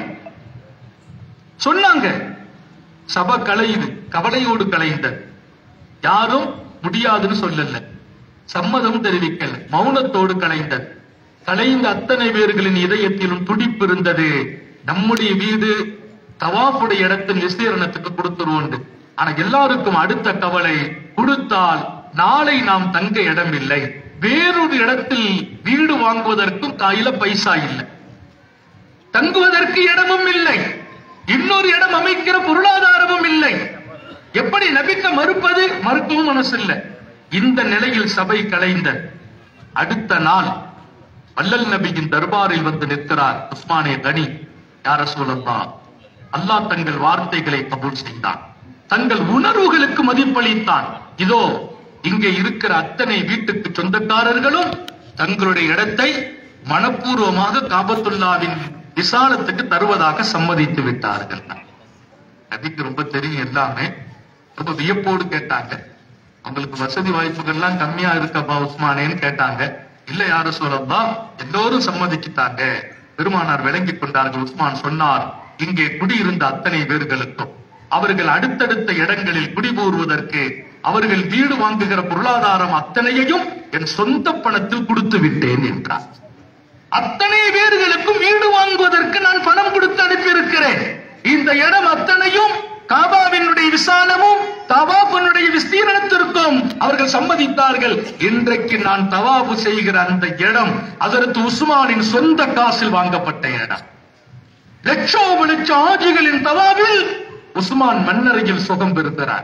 சொன்னாங்க சபை கலையுது கவலையோடு கலைந்த யாரும் முடியாதுன்னு சொல்லல சம்மதம் தெரிவிக்கல மௌனத்தோடு கலைந்தது கலைந்த அத்தனை பேர்களின் இதயத்திலும் துடிப்பு இருந்தது நம்முடைய வீடு தவாஃபுடைய இடத்தில் விஸ்தீரணத்துக்கு கொடுத்துருவோண்டு ஆனா எல்லாருக்கும் அடுத்த கவலை கொடுத்தால் நாளை நாம் தங்க இடம் இல்லை வேறொரு இடத்தில் வீடு வாங்குவதற்கும் கையில பைசா இல்லை தங்குவதற்கு இடமும் இல்லை இன்னொரு இடம் அமைக்கிற பொருளாதாரமும் இல்லை எப்படி நபிக்க மறுப்பது மறுக்கவும் மனசு இல்லை இந்த நிலையில் சபை கலைந்த அடுத்த நாள் வல்லல் நபியின் தர்பாரில் வந்து நிற்கிறார் உஸ்மானே கனி யார சொல்லலாம் அல்லாஹ் தங்கள் வார்த்தைகளை கபூல் செய்தான் தங்கள் உணர்வுகளுக்கு மதிப்பளித்தான் இதோ இங்கே இருக்கிற அத்தனை வீட்டுக்கு சொந்தக்காரர்களும் தங்களுடைய இடத்தை மனப்பூர்வமாக காபத்துல்லாவின் விசாலத்துக்கு தருவதாக சம்மதித்து விட்டார்கள் நபிக்கு ரொம்ப தெரியும் எல்லாமே ரொம்ப வியப்போடு கேட்டாங்க உங்களுக்கு வசதி வாய்ப்புகள்லாம் கம்மியா இருக்கப்பா உஸ்மானேன்னு கேட்டாங்க இல்ல யாரும் சொல்லப்பா எல்லோரும் சம்மதிச்சுட்டாங்க பெருமானார் விளங்கிக் கொண்டார்கள் உஸ்மான் சொன்னார் இங்கே குடியிருந்த அத்தனை பேர்களுக்கும் அவர்கள் அடுத்தடுத்த இடங்களில் குடிபூறுவதற்கு அவர்கள் வீடு வாங்குகிற பொருளாதாரம் அத்தனையையும் என் சொந்த பணத்தில் கொடுத்து விட்டேன் என்றார் அத்தனை பேர்களுக்கும் வீடு வாங்குவதற்கு நான் பணம் கொடுத்து அனுப்பியிருக்கிறேன் இந்த இடம் அத்தனையும் காபாவினுடைய விசாலமும் தவாஃபனுடைய விஸ்தீரணத்திற்கும் அவர்கள் சம்மதித்தார்கள் இன்றைக்கு நான் தவாபு செய்கிற அந்த இடம் அதற்கு உஸ்மானின் சொந்த காசில் வாங்கப்பட்ட இடம் லட்சோப லட்சம் ஆஜிகளின் தவாவில் உஸ்மான் மன்னரையில் சுகம் பெறுகிறார்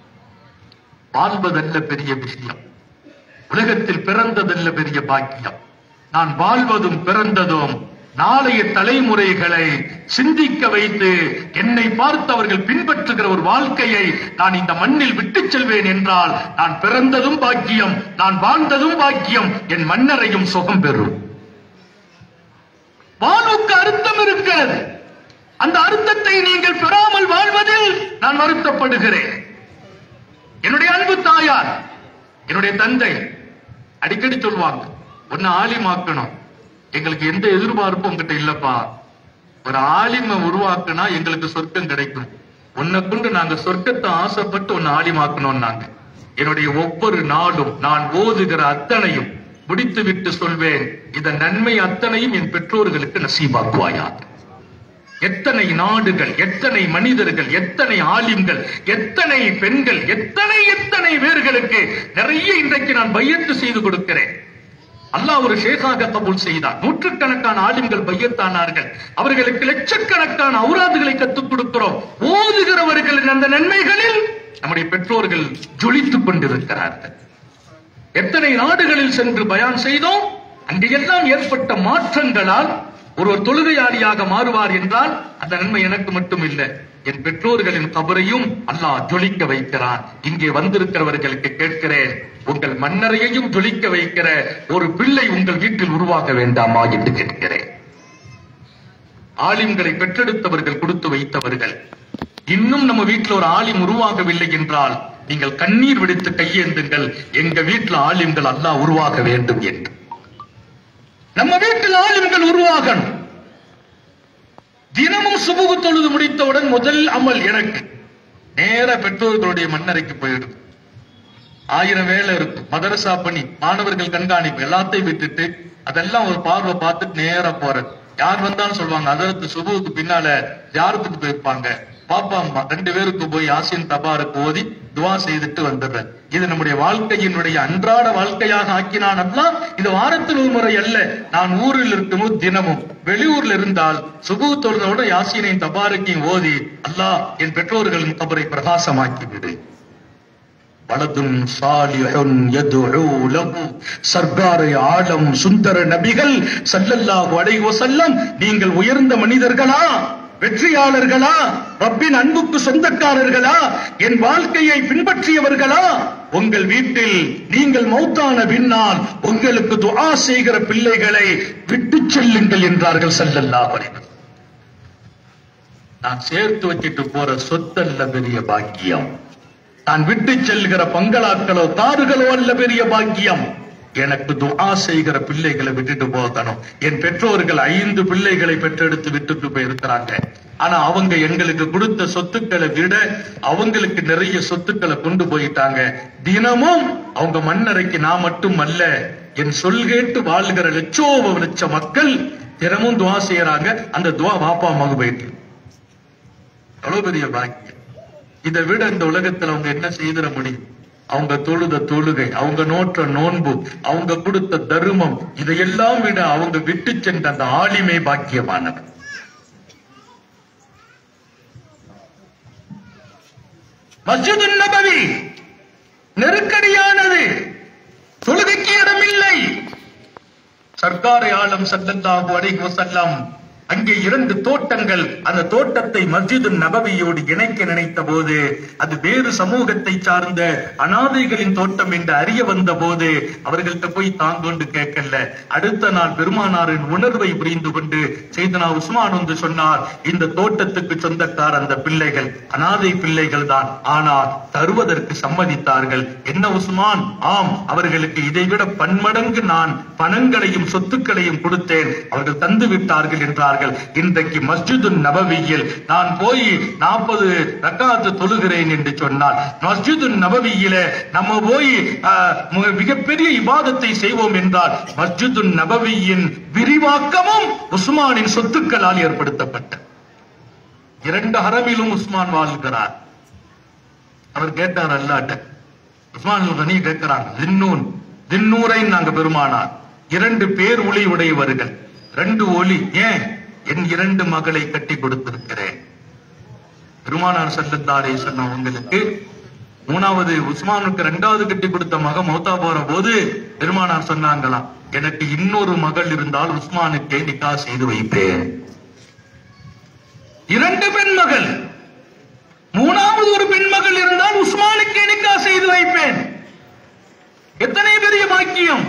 வாழ்வதல்ல பெரிய விஷயம் உலகத்தில் பிறந்ததல்ல பெரிய பாக்கியம் நான் வாழ்வதும் பிறந்ததும் நாளைய தலைமுறைகளை சிந்திக்க வைத்து என்னை பார்த்து அவர்கள் பின்பற்றுகிற ஒரு வாழ்க்கையை நான் இந்த மண்ணில் விட்டுச் செல்வேன் என்றால் நான் பிறந்ததும் பாக்கியம் நான் வாழ்ந்ததும் பாக்கியம் என் மன்னரையும் சுகம் பெறும் வாழ்வுக்கு அர்த்தம் இருக்கிறது அந்த அர்த்தத்தை நீங்கள் பெறாமல் வாழ்வதில் நான் வருத்தப்படுகிறேன் என்னுடைய அன்பு தாயார் என்னுடைய தந்தை அடிக்கடி சொல்லுவாங்க ஒன்னு ஆலிமாக்கணும் எங்களுக்கு எந்த எதிர்பார்ப்பும் உங்ககிட்ட இல்லப்பா ஒரு ஆலிமை உருவாக்குனா எங்களுக்கு சொர்க்கம் கிடைக்கும் உன்னை கொண்டு நாங்க சொர்க்கத்தை ஆசைப்பட்டு உன்னை ஆலிமாக்கணும் நாங்க என்னுடைய ஒவ்வொரு நாளும் நான் ஓதுகிற அத்தனையும் முடித்துவிட்டு சொல்வேன் இதன் நன்மை அத்தனையும் என் பெற்றோர்களுக்கு நசீபாக்குவாயாக எத்தனை நாடுகள் எத்தனை மனிதர்கள் எத்தனை ஆலிம்கள் எத்தனை பெண்கள் எத்தனை எத்தனை பேர்களுக்கு நிறைய இன்றைக்கு நான் பையத்து செய்து கொடுக்கிறேன் அல்லாஹ் ஒரு ஷேகாக கபூல் செய்தார் நூற்றுக்கணக்கான ஆலிம்கள் பையத்தானார்கள் அவர்களுக்கு லட்சக்கணக்கான அவுராதுகளை கத்துக் கொடுக்கிறோம் ஓதுகிறவர்களின் அந்த நன்மைகளில் நம்முடைய பெற்றோர்கள் ஜொலித்துக் கொண்டிருக்கிறார்கள் எத்தனை நாடுகளில் சென்று பயான் செய்தோம் அங்கெல்லாம் ஏற்பட்ட மாற்றங்களால் ஒருவர் தொழுகையாளியாக மாறுவார் என்றால் அந்த நன்மை எனக்கு மட்டும் இல்லை என் பெற்றோர்களின் கபரையும் அல்லாஹ் ஜொலிக்க வைக்கிறான் இங்கே வந்திருக்கிறவர்களுக்கு கேட்கிறேன் உங்கள் மன்னரையையும் ஜொலிக்க வைக்கிற ஒரு பிள்ளை உங்கள் வீட்டில் உருவாக வேண்டாமா என்று கேட்கிறேன் ஆலிம்களை பெற்றெடுத்தவர்கள் கொடுத்து வைத்தவர்கள் இன்னும் நம்ம வீட்டில் ஒரு ஆலிம் உருவாகவில்லை என்றால் நீங்கள் கண்ணீர் விடுத்து கையேந்துங்கள் எங்க வீட்டில் ஆலிம்கள் அல்லாஹ் உருவாக வேண்டும் என்று நம்ம வீட்டில் ஆலிம்கள் உருவாகணும் தினமும் சுபுகு தொழுது முடித்தவுடன் முதல் அமல் எனக்கு நேர பெற்றோர்களுடைய மன்னரைக்கு போயிடும் ஆயிரம் வேலை இருக்கும் மதரசா பணி மாணவர்கள் கண்காணிப்பு எல்லாத்தையும் விட்டுட்டு அதெல்லாம் ஒரு பார்வை பார்த்துட்டு நேரா போறது யார் வந்தாலும் சொல்லுவாங்க அதற்கு சுபுவுக்கு பின்னால யாருக்கு போயிருப்பாங்க பாப்பா அம்மா ரெண்டு பேருக்கு போய் ஆசியன் தபாருக்கு ஓதி துவா செய்துட்டு வந்துடுறேன் இது நம்முடைய வாழ்க்கையினுடைய அன்றாட வாழ்க்கையாக ஆக்கினான் அல்ல இது வாரத்தில் ஒரு முறை அல்ல நான் ஊரில் இருக்கும்போது தினமும் வெளியூர்ல இருந்தால் சுபு தொழுதோட யாசினையும் தபாருக்கையும் ஓதி அல்லாஹ் என் பெற்றோர்களின் கபரை பிரகாசமாக்கி விடு வலதும் சாலிஹுன் யதுஉ லஹு சர்க்காரை ஆலம் சுந்தர நபிகள் ஸல்லல்லாஹு அலைஹி வஸல்லம் நீங்கள் உயர்ந்த மனிதர்களா வெற்றியாளர்களா ரப்பின் அன்புக்கு சொந்தக்காரர்களா என் வாழ்க்கையை பின்பற்றியவர்களா உங்கள் வீட்டில் நீங்கள் மௌத்தான பின்னால் உங்களுக்கு துஆ செய்கிற பிள்ளைகளை விட்டுச் செல்லுங்கள் என்றார்கள் ஸல்லல்லாஹு அலைஹி வஸல்லம். நான் சேர்த்து வச்சிட்டு போற சொத்தல்ல பெரிய பாக்கியம் நான் விட்டு செல்கிற பங்களாக்களோ கார்களோ அல்ல பெரிய பாக்கியம் எனக்கு துஆ செய்கிற பிள்ளைகளை விட்டுட்டு போகணும் என் பெற்றோர்கள் ஐந்து பிள்ளைகளை பெற்றெடுத்து விட்டுட்டு போயிருக்கிறாங்க ஆனா அவங்க எங்களுக்கு கொடுத்த சொத்துக்களை விட அவங்களுக்கு நிறைய சொத்துக்களை கொண்டு போயிட்டாங்க தினமும் அவங்க மண்ணறைக்கு நான் மட்டும் அல்ல என் சொல் கேட்டு வாழ்கிற லட்சோப லட்ச மக்கள் தினமும் துவா செய்யறாங்க அந்த துவா வாப்பா மகு போயிட்டு எவ்வளவு பெரிய பாக்கியம் இதை விட இந்த உலகத்துல அவங்க என்ன செய்திட முடியும் அவங்க தொழுத தொழுகை அவங்க நோற்ற நோன்பு அவங்க கொடுத்த தருமம் இதையெல்லாம் விட அவங்க விட்டு சென்ற அந்த ஆளிமை பாக்கியமானவர் மஸ்ஜிது நபவி நெருக்கடியானது தொழுகைக்கு இடமில்லை சர்க்காரை ஆலம் சல்லல்லாஹு அலைஹி வஸல்லம் அங்கே இரண்டு தோட்டங்கள் அந்த தோட்டத்தை மஸ்ஜிது நபவியோடு இணைக்க நினைத்த போது அது வேறு சமூகத்தை சார்ந்த அனாதைகளின் தோட்டம் என்று அறிய வந்த போது அவர்கள்ட்ட போய் தாங்கொண்டு கேட்கல அடுத்த நாள் பெருமானாரின் உணர்வை புரிந்து கொண்டு செய்தனா உஸ்மான் வந்து சொன்னார் இந்த தோட்டத்துக்கு சொந்தக்கார் அந்த பிள்ளைகள் அனாதை பிள்ளைகள் தான் ஆனால் தருவதற்கு சம்மதித்தார்கள் என்ன உஸ்மான் ஆம் அவர்களுக்கு இதைவிட பன்மடங்கு நான் பணங்களையும் சொத்துக்களையும் கொடுத்தேன் அவர்கள் தந்து விட்டார்கள் என்றார்கள் இன்றைக்கு மஸ்ஜிது நபவியில் நான் போய் நாற்பது ரக்காத்து தொழுகிறேன் என்று சொன்னால் மஸ்ஜிது நபவியில நம்ம போய் ஆஹ், மு- மிகப்பெரிய இபாதத்தை செய்வோம் என்றால் மஸ்ஜிது நபவியின் விரிவாக்கமும் உஸ்மானின் சொத்துக்களால் ஏற்படுத்தப்பட்ட இரண்டு ஹரமிலும் உஸ்மான் வாழ்கிறார் அவர் கேட்டார் அல்லாட்ட உஸ்மான் கனி கேட்கிறாங்க தின்னூன் தின்னூரை நாங்க பெருமானார் இரண்டு பேர் ஒளி உடையவர்கள் ரெண்டு ஒளி ஏன் என் இரண்டு மகளை கட்டி கொடுத்திருக்கிறேன் பெருமானார் சல்லத்தாரே சொன்ன உங்களுக்கு மூணாவது உஸ்மானுக்கு ரெண்டாவது கட்டி கொடுத்த மக மௌத்தா போற போது பெருமானார் சொன்னாங்களாம் எனக்கு இன்னொரு மகள் இருந்தால் உஸ்மானுக்கே நிக்கா செய்து வைப்பேன் இரண்டு பெண் மகள் மூணாவது ஒரு பெண் மகள் இருந்தால் உஸ்மானுக்கு நிக்கா செய்து வைப்பேன் எத்தனை பெரிய பாக்கியம்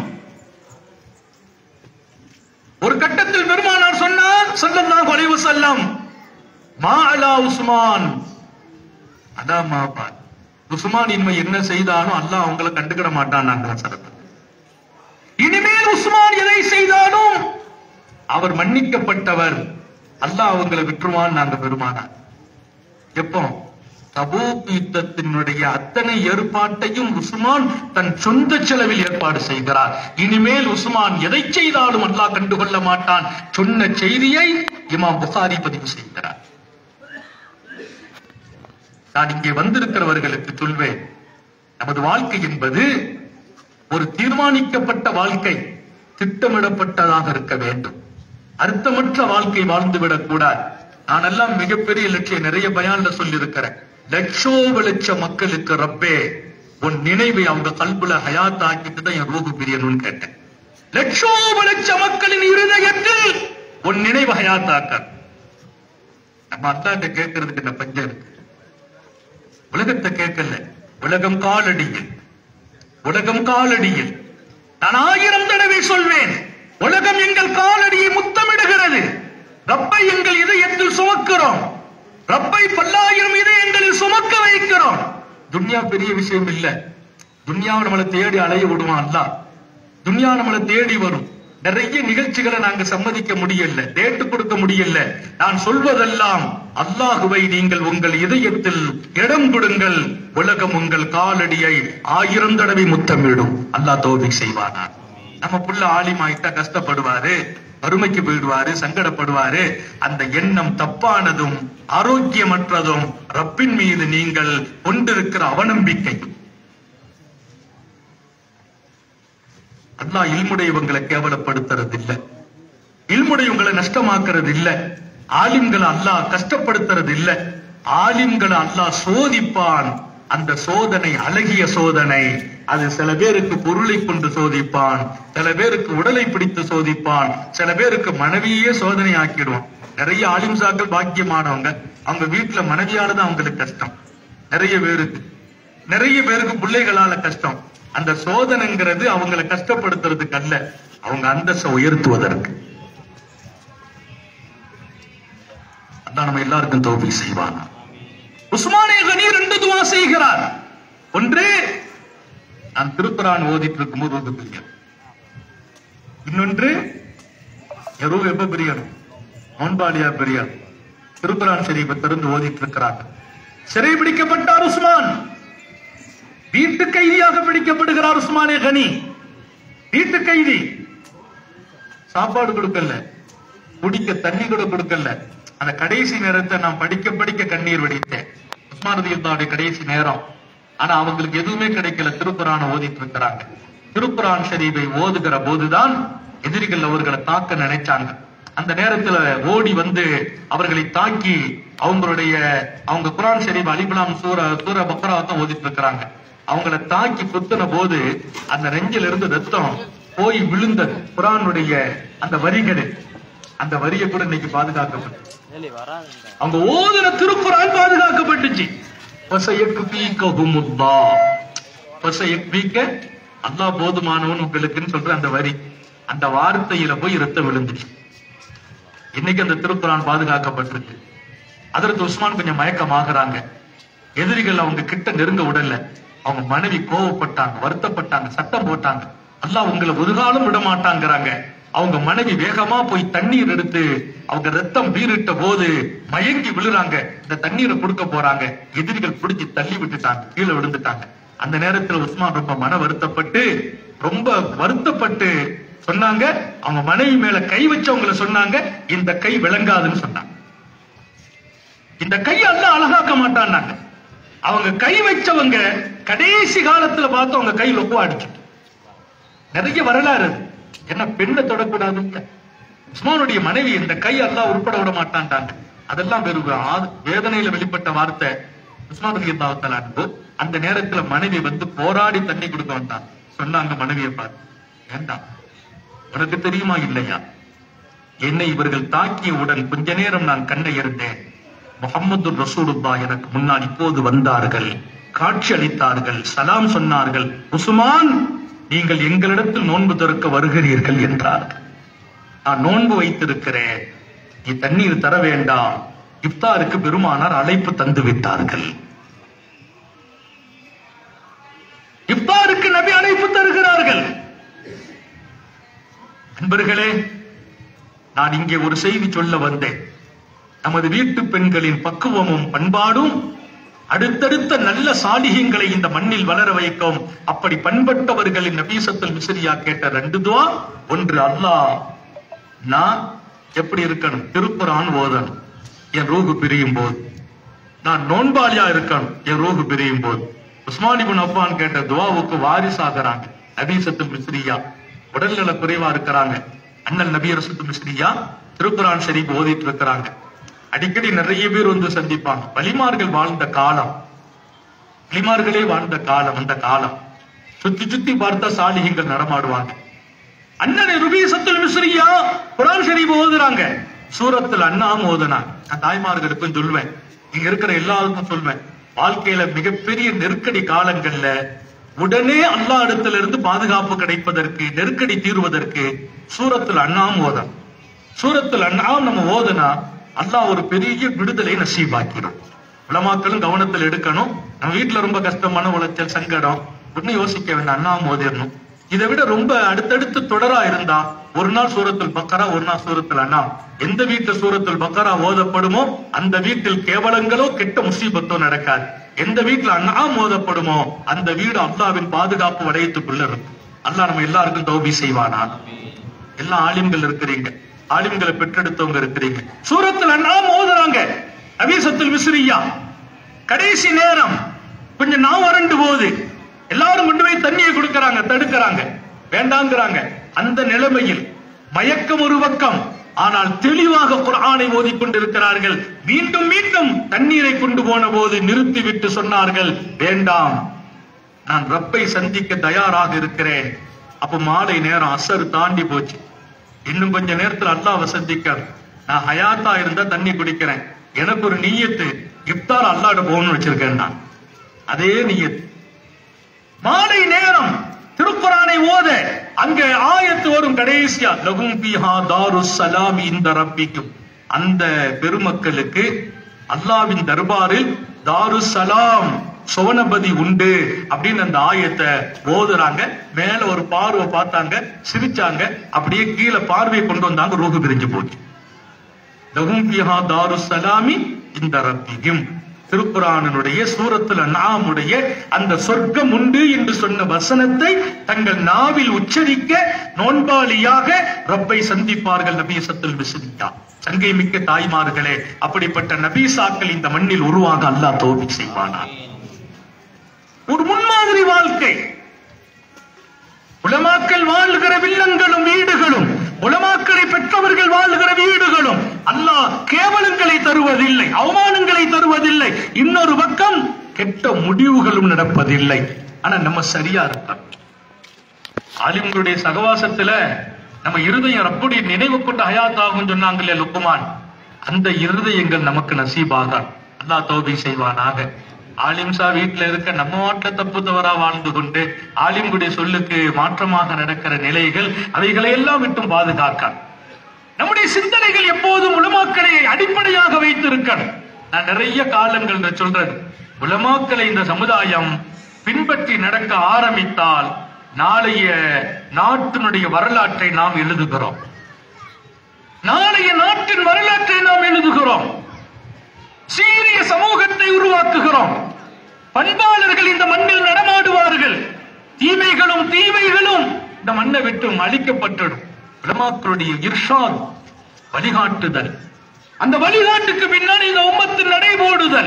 ஒரு கட்டத்தில் பெருமானார் சொன்னார் ஸல்லல்லாஹு அலைஹி வஸல்லம் மா அலா உஸ்மான் அதா மாபா உஸ்மான் இனிமே என்ன செய்தாலும் அல்லாஹ் அவங்கள கண்டுக்கிட மாட்டான் நாங்க சரத்து இனிமேல் உஸ்மான் எதை செய்தாலும் அவர் மன்னிக்கப்பட்டவர் அல்லாஹ் அவங்களை விட்டுருவான் நாங்க பெருமானார் எப்போ தபூக் யுத்தத்தினுடைய அத்தனை ஏற்பாட்டையும் உஸ்மான் தன் சொந்த செலவில் ஏற்பாடு செய்கிறார் இனிமேல் உஸ்மான் எதை செய்தாலும் அல்லாஹ் கண்டுகொள்ள மாட்டான் சொன்ன செய்தியை இமாம் புகாரி பதிவு செய்கிறார் நான் இங்கே வந்திருக்கிறவர்களுக்கு சொல்வேன் நமது வாழ்க்கை என்பது ஒரு தீர்மானிக்கப்பட்ட வாழ்க்கை திட்டமிடப்பட்டதாக இருக்க வேண்டும் அர்த்தமற்ற வாழ்க்கை வாழ்ந்துவிடக் கூடாது நான் எல்லாம் மிகப்பெரிய லட்சியம் நிறைய பயான்ல சொல்லியிருக்கிறேன் லட்சோப லட்ச மக்களுக்கு ரப்பே உன் நினைவை அவங்க கல்புல ஹயாத் ஆக்கிட்டு தான் என் ரூபு பிரியணும்னு கேட்டேன் லட்சோப லட்ச மக்களின் இருதயத்தில் உன் நினைவு ஹயாத்தாக்க நம்ம அல்லாட்ட கேட்கறதுக்கு இந்த பஞ்சம் இருக்கு உலகத்தை கேட்கல உலகம் காலடியில் உலகம் காலடியில் நான் ஆயிரம் தடவை சொல்வேன் உலகம் எங்கள் காலடியை முத்தமிடுகிறது ரப்பை எங்கள் இதயத்தில் சுமக்கிறோம் ரப்பை பல்லாயிரம் இதயங்களில் சுமக்க வைக்கிறோம் துன்யா பெரிய விஷயம் இல்ல துன்யாவை நம்மளை தேடி அலைய விடுவான் அல்லாஹ் துன்யா நம்மளை தேடி வரும் நிறைய நிகழ்ச்சிகளை நாங்க சம்மதிக்க முடியல டேட்டு கொடுக்க முடியல நான் சொல்வதெல்லாம் அல்லாஹுவை நீங்கள் உங்கள் இதயத்தில் இடம் கொடுங்கள் உலகம் உங்கள் காலடியை ஆயிரம் தடவை முத்தமிடும் அல்லாஹ் தோல்வி செய்வானா நம்ம புள்ள ஆலிமாயிட்டா கஷ்டப்படுவாரு வறுமைக்கு போயிடுவாரு சங்கடப்படுவாரு அந்த எண்ணம் தப்பானதும் ஆரோக்கியமற்றதும் ரப்பின் மீது நீங்கள் கொண்டிருக்கிற அவநம்பிக்கை அல்லாஹ் இல்முடையவங்களை கேவலப்படுத்துறது இல்ல இல்முடையவங்களை நஷ்டமாக்குறது இல்ல ஆலிம்களை அல்லாஹ் கஷ்டப்படுத்துறது இல்ல ஆலிம்களை அல்லாஹ் சோதிப்பான் அந்த சோதனை அழகிய சோதனை அது சில பேருக்கு பொருளை கொண்டு சோதிப்பான் சில பேருக்கு உடலை பிடித்து சோதிப்பான் சில பேருக்கு மனைவியே சோதனை ஆக்கிடுவான் நிறைய ஆலிம்சாக்கள் பாக்கியமானவங்க அவங்க வீட்டுல மனைவியானது அவங்களுக்கு கஷ்டம் நிறைய பேருக்கு நிறைய பேருக்கு பிள்ளைகளால கஷ்டம் அந்த சோதனைங்கிறது அவங்களை கஷ்டப்படுத்துறதுக்கு அல்ல அவங்க அந்தஸ்தை உயர்த்துவதற்கு அதான் நம்ம எல்லாருக்கும் தோல்வி செய்வானா உஸ்மானே கனி ரெண்டு துவா செய்கிறார் ஒன்று நான் திருக்குறான் ஓதிட்டு இருக்கும்போது ஒரு பிரியம் இன்னொன்று எரு எப்ப பிரியம் நோன்பாளியா பிரியம் திருக்குறான் ஷரீஃபை திறந்து ஓதிட்டு இருக்கிறாங்க சிறை பிடிக்கப்பட்டார் உஸ்மான் வீட்டு கைதியாக பிடிக்கப்படுகிறார் உஸ்மானே கனி வீட்டு கைதி சாப்பாடு கொடுக்கல குடிக்க தண்ணி கூட கொடுக்கல அந்த கடைசி நேரத்தை நான் படிக்க படிக்க கண்ணீர் வடித்தேன் உஸ்மான் ரதியுல்லாவுடைய கடைசி நேரம் ஆனா அவங்களுக்கு எதுவுமே கிடைக்கல திருக்குறான ஓதிட்டு இருக்கிறாங்க திருக்குரான் ஷரீஃபை ஓதுகிற போதுதான் எதிரிகள் அவர்களை தாக்க நினைச்சாங்க அந்த நேரத்துல ஓடி வந்து அவர்களை தாக்கி அவங்களுடைய அவங்க குரான் ஷரீப் அலிபுலாம் சூர சூர பக்ராவத்தான் ஓதிட்டு இருக்கிறாங்க அவங்கள தாக்கி குத்துன போது அந்த நெஞ்சில இருந்து ரத்தம் போய் விழுந்தது குரானுடைய அந்த வரிகள் அந்த வரியை கூட இன்னைக்கு பாதுகாக்கப்பட்டு அவங்க ஓதுன திருக்குறான் பாதுகாக்கப்பட்டுச்சு பசையக்குபீக்கஹுமுல்லா. பசையக்பீக்க அல்லாஹ் போதுமானவன் உங்களுக்குன்னு சொல்ற அந்த வரி அந்த வார்த்தையில போய் ரத்தம் விழுந்துச்சு இன்னைக்கு அந்த திருக்குறான் பாதுகாக்கப்பட்டிருக்கு அதற்கு உஸ்மான் கொஞ்சம் மயக்கமாகறாங்க எதிரிகள் அவங்க கிட்ட நெருங்க விடல அவங்க மனைவி கோவப்பட்டாங்க வருத்தப்பட்டாங்க சட்டம் போட்டாங்க அல்லாஹ் உங்களை ஒரு காலம் விட மாட்டாங்கிறாங்க அவங்க மனைவி வேகமா போய் தண்ணீர் எடுத்து அவங்க ரத்தம் வீறிட்ட போது மயங்கி விழுறாங்க இந்த தண்ணீரை கொடுக்க போறாங்க எதிரிகள் பிடிச்சு தள்ளி விட்டுட்டாங்க கீழே விழுந்துட்டாங்க அந்த நேரத்துல உஸ்மான் ரொம்ப மன வருத்தப்பட்டு ரொம்ப வருத்தப்பட்டு சொன்னாங்க அவங்க மனைவி மேல கை வச்சவங்கள சொன்னாங்க இந்த கை விளங்காதுன்னு சொன்னாங்க இந்த கை அல்ல அழகாக்க மாட்டான்னாங்க அவங்க கை வச்சவங்க கடைசி காலத்துல பார்த்து அவங்க கை லொப்போ அடிச்சுட்டு நிறைய வரலாறு இருக்கு. என்ன பெண்ணை தொடக்கூடாது உஸ்மானுடைய மனைவி இந்த கை அல்லாஹ் உட்பட விட மாட்டான்டாங்க அதெல்லாம் வெறும் ஆ- வேதனையில வெளிப்பட்ட வார்த்தை உஸ்மான் ரலி அல்லாஹ் அந்த நேரத்துல மனைவி வந்து போராடி தண்ணி கொடுக்க வந்தாங்க சொன்னாங்க மனைவியை பார்த்து வேண்டாம் உனக்கு தெரியுமா இல்லையா என்னை இவர்கள் தாக்கியவுடன் கொஞ்ச நேரம் நான் கண்ணை இருந்தேன் முகமது ரசூலுல்லா எனக்கு முன்னால் இப்போது வந்தார்கள் காட்சி அளித்தார்கள் சலாம் சொன்னார்கள் உஸ்மான் நீங்கள் எங்களிடத்தில் நோன்பு திறக்க வருகிறீர்கள் என்றார்கள் நான் நோன்பு வைத்திருக்கிறேன் நீ தண்ணீர் தர வேண்டாம் இஃப்தாருக்கு பெருமானார் அழைப்பு தந்து விட்டார்கள் இஃப்தாருக்கு நபி அழைப்பு தருகிறார்கள் நண்பர்களே நான் இங்கே ஒரு செய்தி சொல்ல வந்தேன் நமது வீட்டு பெண்களின் பக்குவமும் பண்பாடும் அடுத்தடுத்த நல்ல சாலிகங்களை இந்த மண்ணில் வளர வைக்கும் அப்படி பண்பட்டவர்களின் நபீசத்துல் மிஸ்ரியா கேட்ட ரெண்டு துவா ஒன்று அல்லாஹ் நான் எப்படி இருக்கணும் திருக்குரான் ஓதணும் என் ரூகு பிரியும் போது நான் நோன்பாளியா இருக்கணும் என் ரூகு பிரியும் போது உஸ்மானிபுன் அப்பான் கேட்ட துவாவுக்கு வாரிசாகிறாங்க நபீசத்து மிஸ்ரியா உடல்நல குறைவா இருக்கிறாங்க அண்ணல் நபி ரசத்து மிஸ்ரியா திருக்குரான் ஷரீப் ஓதிட்டு இருக்கிறாங்க அடிக்கடி நிறைய பேர் வந்து சந்திப்பாங்க வலிமார்கள் வாழ்ந்த காலம் வலிமார்களே வாழ்ந்த காலம் அந்த காலம் சுத்தி சுத்தி பார்த்தா சாலிகங்கள் நடமாடுவாங்க அண்ணனை ருபீசத்துல் மிஸ்ரியா குரான் ஷரீப் ஓதுறாங்க சூரத்தில் அண்ணாம் ஓதுனாங்க நான் தாய்மார்களுக்கும் சொல்வேன் இங்க இருக்கிற எல்லாருக்கும் சொல்வேன் வாழ்க்கையில மிகப்பெரிய நெருக்கடி காலங்கள்ல உடனே அல்லா இடத்துல இருந்து பாதுகாப்பு கிடைப்பதற்கு நெருக்கடி தீர்வதற்கு சூரத்தில் அண்ணாம் ஓதம் சூரத்தில் அண்ணாம் நம்ம ஓதுனா அல்லாஹ் ஒரு பெரிய விடுதலை நசீபாக்கிறோம் உலமாக்களும் கவனத்தில் எடுக்கணும் நம்ம வீட்டுல ரொம்ப கஷ்டமான உளைச்சல் சங்கடம் ஒன்னும் யோசிக்க வேண்டாம் அண்ணாம் ஓதிடணும் இதை விட ரொம்ப அடுத்தடுத்து தொடரா இருந்தா ஒரு நாள் சூரத்துல் பக்கரா ஒரு நாள் சூரத்துல் அண்ணாம் எந்த வீட்டுல சூரத்துல் பக்கரா ஓதப்படுமோ அந்த வீட்டில் கேவலங்களோ கெட்ட முசீபத்தோ நடக்காது எந்த வீட்டுல அண்ணாம் ஓதப்படுமோ அந்த வீடு அல்லாவின் பாதுகாப்பு வளையத்துக்குள்ள இருக்கும் அல்லாஹ் நம்ம எல்லாருக்கும் தௌபி செய்வானா எல்லா ஆலிம்கள் இருக்கிறீங்க ஆலிம்களை பெற்றெடுத்தவங்க இருக்கிறீங்க சூரத்தில் அண்ணாம் ஓதுறாங்க அபீசத்துல் மிஸ்ரியா கடைசி நேரம் கொஞ்சம் நான் வறண்டு போகுது எல்லாரும் கொண்டு போய் தண்ணியை கொடுக்கறாங்க தடுக்கறாங்க வேண்டாங்கிறாங்க அந்த நிலைமையில் மயக்கம் ஒரு பக்கம் ஆனால் தெளிவாக குர்ஆனை ஓதிக்கொண்டிருக்கிறார்கள் மீண்டும் மீண்டும் தண்ணீரை கொண்டு போன போது நிறுத்திவிட்டு சொன்னார்கள் வேண்டாம் நான் ரப்பை சந்திக்க தயாராக இருக்கிறேன் அப்ப மாலை நேரம் அசர் தாண்டி போச்சு இன்னும் கொஞ்ச நேரத்துல அல்லாஹ் சந்திக்க நான் ஹயாத்தா இருந்தா தண்ணி குடிக்கிறேன் எனக்கு ஒரு நீயத்து இப்தார் அல்லாட போகணும்னு வச்சிருக்கேன் நான் அதே நீயத்து மாலை நேரம் திருக்குறானை ஓத அங்க ஆயத்து வரும் கடைசியா லகும் பிஹா தாரு சலாம் இந்த ரப்பிக்கும் அந்த பெருமக்களுக்கு அல்லாவின் தர்பாரில் தாரு சலாம் சுவனபதி உண்டு அப்படின்னு அந்த ஆயத்தை ஓதுறாங்க மேல ஒரு பார்வை பார்த்தாங்க சிரிச்சாங்க அப்படியே கீழே பார்வையை கொண்டு வந்தாங்க ரூஹு பிரிஞ்சு போச்சு லஹும் பிஹா தாரு சலாமி இந்த ரப்பியும் திருக்குறானுடைய சூரத்துல நாமுடைய அந்த சொர்க்கம் உண்டு என்று சொன்ன வசனத்தை தங்கள் நாவில் உச்சரிக்க நோன்பாளியாக ரப்பை சந்திப்பார்கள் நபீசத்தில் விசுவித்தா சங்கை மிக்க தாய்மார்களே அப்படிப்பட்ட நபீசாக்கள் இந்த மண்ணில் உருவாக அல்லாஹ் தோல்வி செய்வானார் ஒரு முன்மாதிரி வாழ்க்கை உலமாக்கள் வாழ்கிற வில்லங்களும் வீடுகளும் உலமாக்களை பெற்றவர்கள் வாழ்கிற வீடுகளும் அல்லாஹ் கேவலங்களை தருவதில்லை அவமானங்களை தருவதில்லை இன்னொரு பக்கம் கெட்ட முடிவுகளும் நடப்பதில்லை ஆனா நம்ம சரியா இருக்கோம் ஆலிம்களுடைய சகவாசத்துல நம்ம இருதயம் அப்படி நினைவு கொண்டு ஹயாத் ஆகும் சொன்னாங்களே லுக்குமான் அந்த இருதயங்கள் நமக்கு நசீபாக அல்லாஹ் தௌபி செய்வானாக ஆலிம்சா வீட்டுல இருக்க நம்ம வாட்டில தப்பு தவறா வாழ்ந்து கொண்டு ஆலிம்குடைய சொல்லுக்கு மாற்றமாக நடக்கிற நிலைகள் அவைகளை எல்லாம் விட்டும் பாதுகாக்க நம்முடைய சிந்தனைகள் எப்போதும் உலமாக்களை அடிப்படையாக வைத்திருக்கணும் நான் நிறைய காலங்கள் நான் சொல்றது உலமாக்களை இந்த சமுதாயம் பின்பற்றி நடக்க ஆரம்பித்தால் நாளைய நாட்டினுடைய வரலாற்றை நாம் எழுதுகிறோம் நாளைய நாட்டின் வரலாற்றை நாம் எழுதுகிறோம் சீரிய சமூகத்தை உருவாக்குகிறோம் பண்பாளர்கள் இந்த மண்ணில் நடமாடுவார்கள் தீமைகளும் தீமைகளும் இந்த மண்ணை விட்டு அழிக்கப்பட்டுடும் உலமாக்களுடைய இர்ஷாத் வழிகாட்டுதல் அந்த வழிகாட்டுக்கு பின்னாடி இந்த உம்மத்தின் நடைபோடுதல்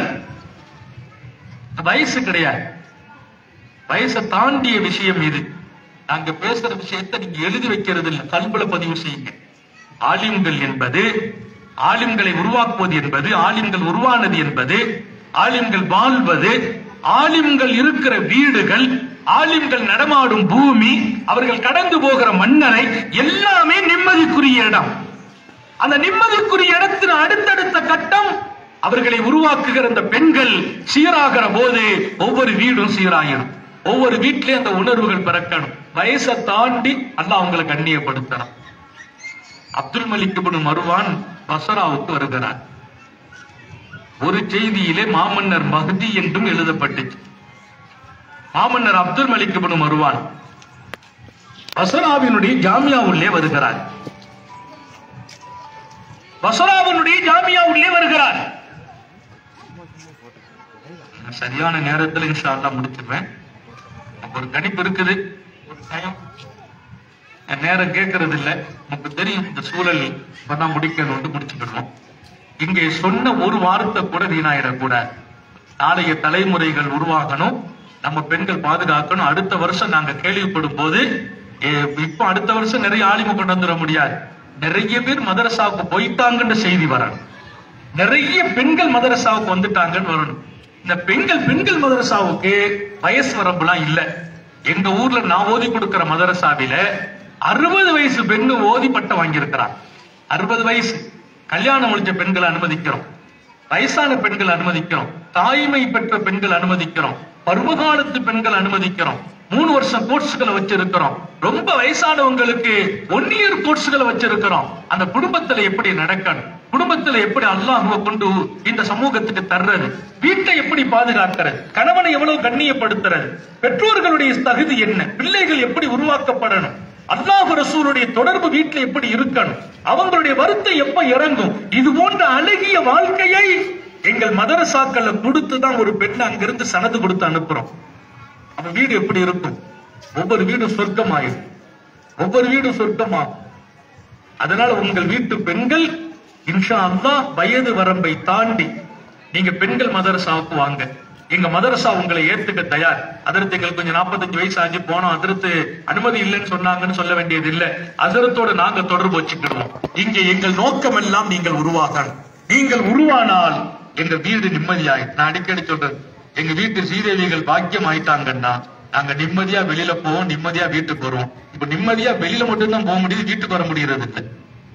வயசு கிடையாது வயசை தாண்டிய விஷயம் இது நாங்க பேசுற விஷயத்தை நீங்க எழுதி வைக்கிறது இல்ல கல்புல பதிவு செய்யுங்க ஆலிம்கள் என்பது ஆலிம்களை உருவாக்குவது என்பது ஆலிம்கள் உருவானது என்பது ஆலிம்கள் வாழ்வது ஆலிம்கள் இருக்கிற வீடுகள் ஆலிம்கள் நடமாடும் பூமி அவர்கள் கடந்து போகிற மன்னரை எல்லாமே நிம்மதிக்குரிய இடம் அந்த நிம்மதிக்குரிய இடத்தின் அடுத்தடுத்த கட்டம் அவர்களை உருவாக்குகிற அந்த பெண்கள் சீராகிற போது ஒவ்வொரு வீடும் சீராயிடும் ஒவ்வொரு வீட்டிலையும் அந்த உணர்வுகள் பிறக்கணும் வயசை தாண்டி அல்லாஹ் அவங்களை கண்ணியப்படுத்தணும் அப்துல் மலிக் இப்னு மருவான் பசராவுக்கு வருகிறார் ஒரு செய்தியிலே மாமன்னர் மஹதி என்றும் எழுதப்பட்டுச்சு மாமன்னர் அப்துல் மலிக் இப்னு மருவான் பசராவினுடைய ஜாமியா உள்ளே வருகிறார் பசராவினுடைய ஜாமியா உள்ளே வருகிறார் நான் சரியான நேரத்தில் இன்ஷா அல்லாஹ் முடிச்சிருவேன் எனக்கு ஒரு கணிப்பு இருக்குது ஒரு டைம் நான் நேரம் கேட்கறது இல்ல நமக்கு தெரியும் இந்த சூழல் இப்பதான் முடிக்கணும்னு முடிச்சுக்கணும் இங்கே சொன்ன ஒரு வார்த்தை கூட வீணாயிடக்கூடாது நாளைய தலைமுறைகள் உருவாகணும் நம்ம பெண்கள் பாதுகாக்கணும் அடுத்த வருஷம் நாங்க கேள்விப்படும் போது ஏ, இப்ப அடுத்த வருஷம் நிறைய ஆலிம கொண்டு வந்துட முடியாது நிறைய பேர் மதரசாவுக்கு போயிட்டாங்கன்ற செய்தி வரணும் நிறைய பெண்கள் மதரசாவுக்கு வந்துட்டாங்கன்னு வரணும் இந்த பெண்கள் பெண்கள் மதரசாவுக்கு வயசு வரம்புலாம் இல்ல எங்க ஊர்ல நான் ஓதி கொடுக்கிற மதரசாவில அறுபது வயசு பெண்ணு ஓதி பட்டம் வாங்கியிருக்கிறான் அறுபது வயசு கல்யாணம் முடிச்ச பெண்களை அனுமதிக்கிறோம் வயசான பெண்கள் அனுமதிக்கிறோம் தாய்மை பெற்ற பெண்கள் அனுமதிக்கிறோம் பருவகாலத்து பெண்கள் அனுமதிக்கிறோம் மூணு வருஷம் கோர்ஸ்களை வச்சிருக்கிறோம் ரொம்ப வயசானவங்களுக்கு ஒன் இயர் கோர்ஸ்களை வச்சிருக்கிறோம் அந்த குடும்பத்துல எப்படி நடக்கணும் குடும்பத்துல எப்படி அல்லாஹுவை கொண்டு இந்த சமூகத்துக்கு தர்றது வீட்டை எப்படி பாதுகாக்கிறது கணவனை எவ்வளவு கண்ணியப்படுத்துறது பெற்றோர்களுடைய தகுதி என்ன பிள்ளைகள் எப்படி உருவாக்கப்படணும் அல்லாஹ் ரசூலுடைய தொடர்பு வீட்டுல எப்படி இருக்கணும் அவங்களுடைய வருத்தம் எப்ப இறங்கும் இது போன்ற அழகிய வாழ்க்கையை எங்கள் மதரசாக்கள்ல கொடுத்து தான் ஒரு பெண்ணை அங்கிருந்து சனது கொடுத்து அனுப்புறோம் அவன் வீடு எப்படி இருக்கும் ஒவ்வொரு வீடும் சொர்க்கமாயிரும் ஒவ்வொரு வீடும் சொர்க்கமாகும் அதனால உங்கள் வீட்டு பெண்கள் இன்ஷா அல்லாஹ் வயது வரம்பை தாண்டி நீங்க பெண்கள் மதரசாவுக்கு வாங்க எங்க மதரசா உங்களை ஏத்துக்க தயார் அதற்கு எங்களுக்கு கொஞ்சம் 45 வயசு ஆச்சு போனோம் அதற்கு அனுமதி இல்லைன்னு சொன்னாங்கன்னு சொல்ல வேண்டியது இல்ல அதரத்தோட நாங்க தொடர்பு வச்சுக்கிடுவோம் இங்க எங்கள் நோக்கம் எல்லாம் நீங்கள் உருவாகணும் நீங்கள் உருவானால் எங்க வீடு நிம்மதியாய் நான் அடிக்கடி சொல்றேன் எங்க வீட்டு சீதேவிகள் பாக்கியம் ஆயிட்டாங்கன்னா நாங்க நிம்மதியா வெளியில போவோம் நிம்மதியா வீட்டுக்கு வருவோம் இப்ப நிம்மதியா வெளியில மட்டும்தான் போக முடியுது வீட்டுக்கு வர முடியறது இல்ல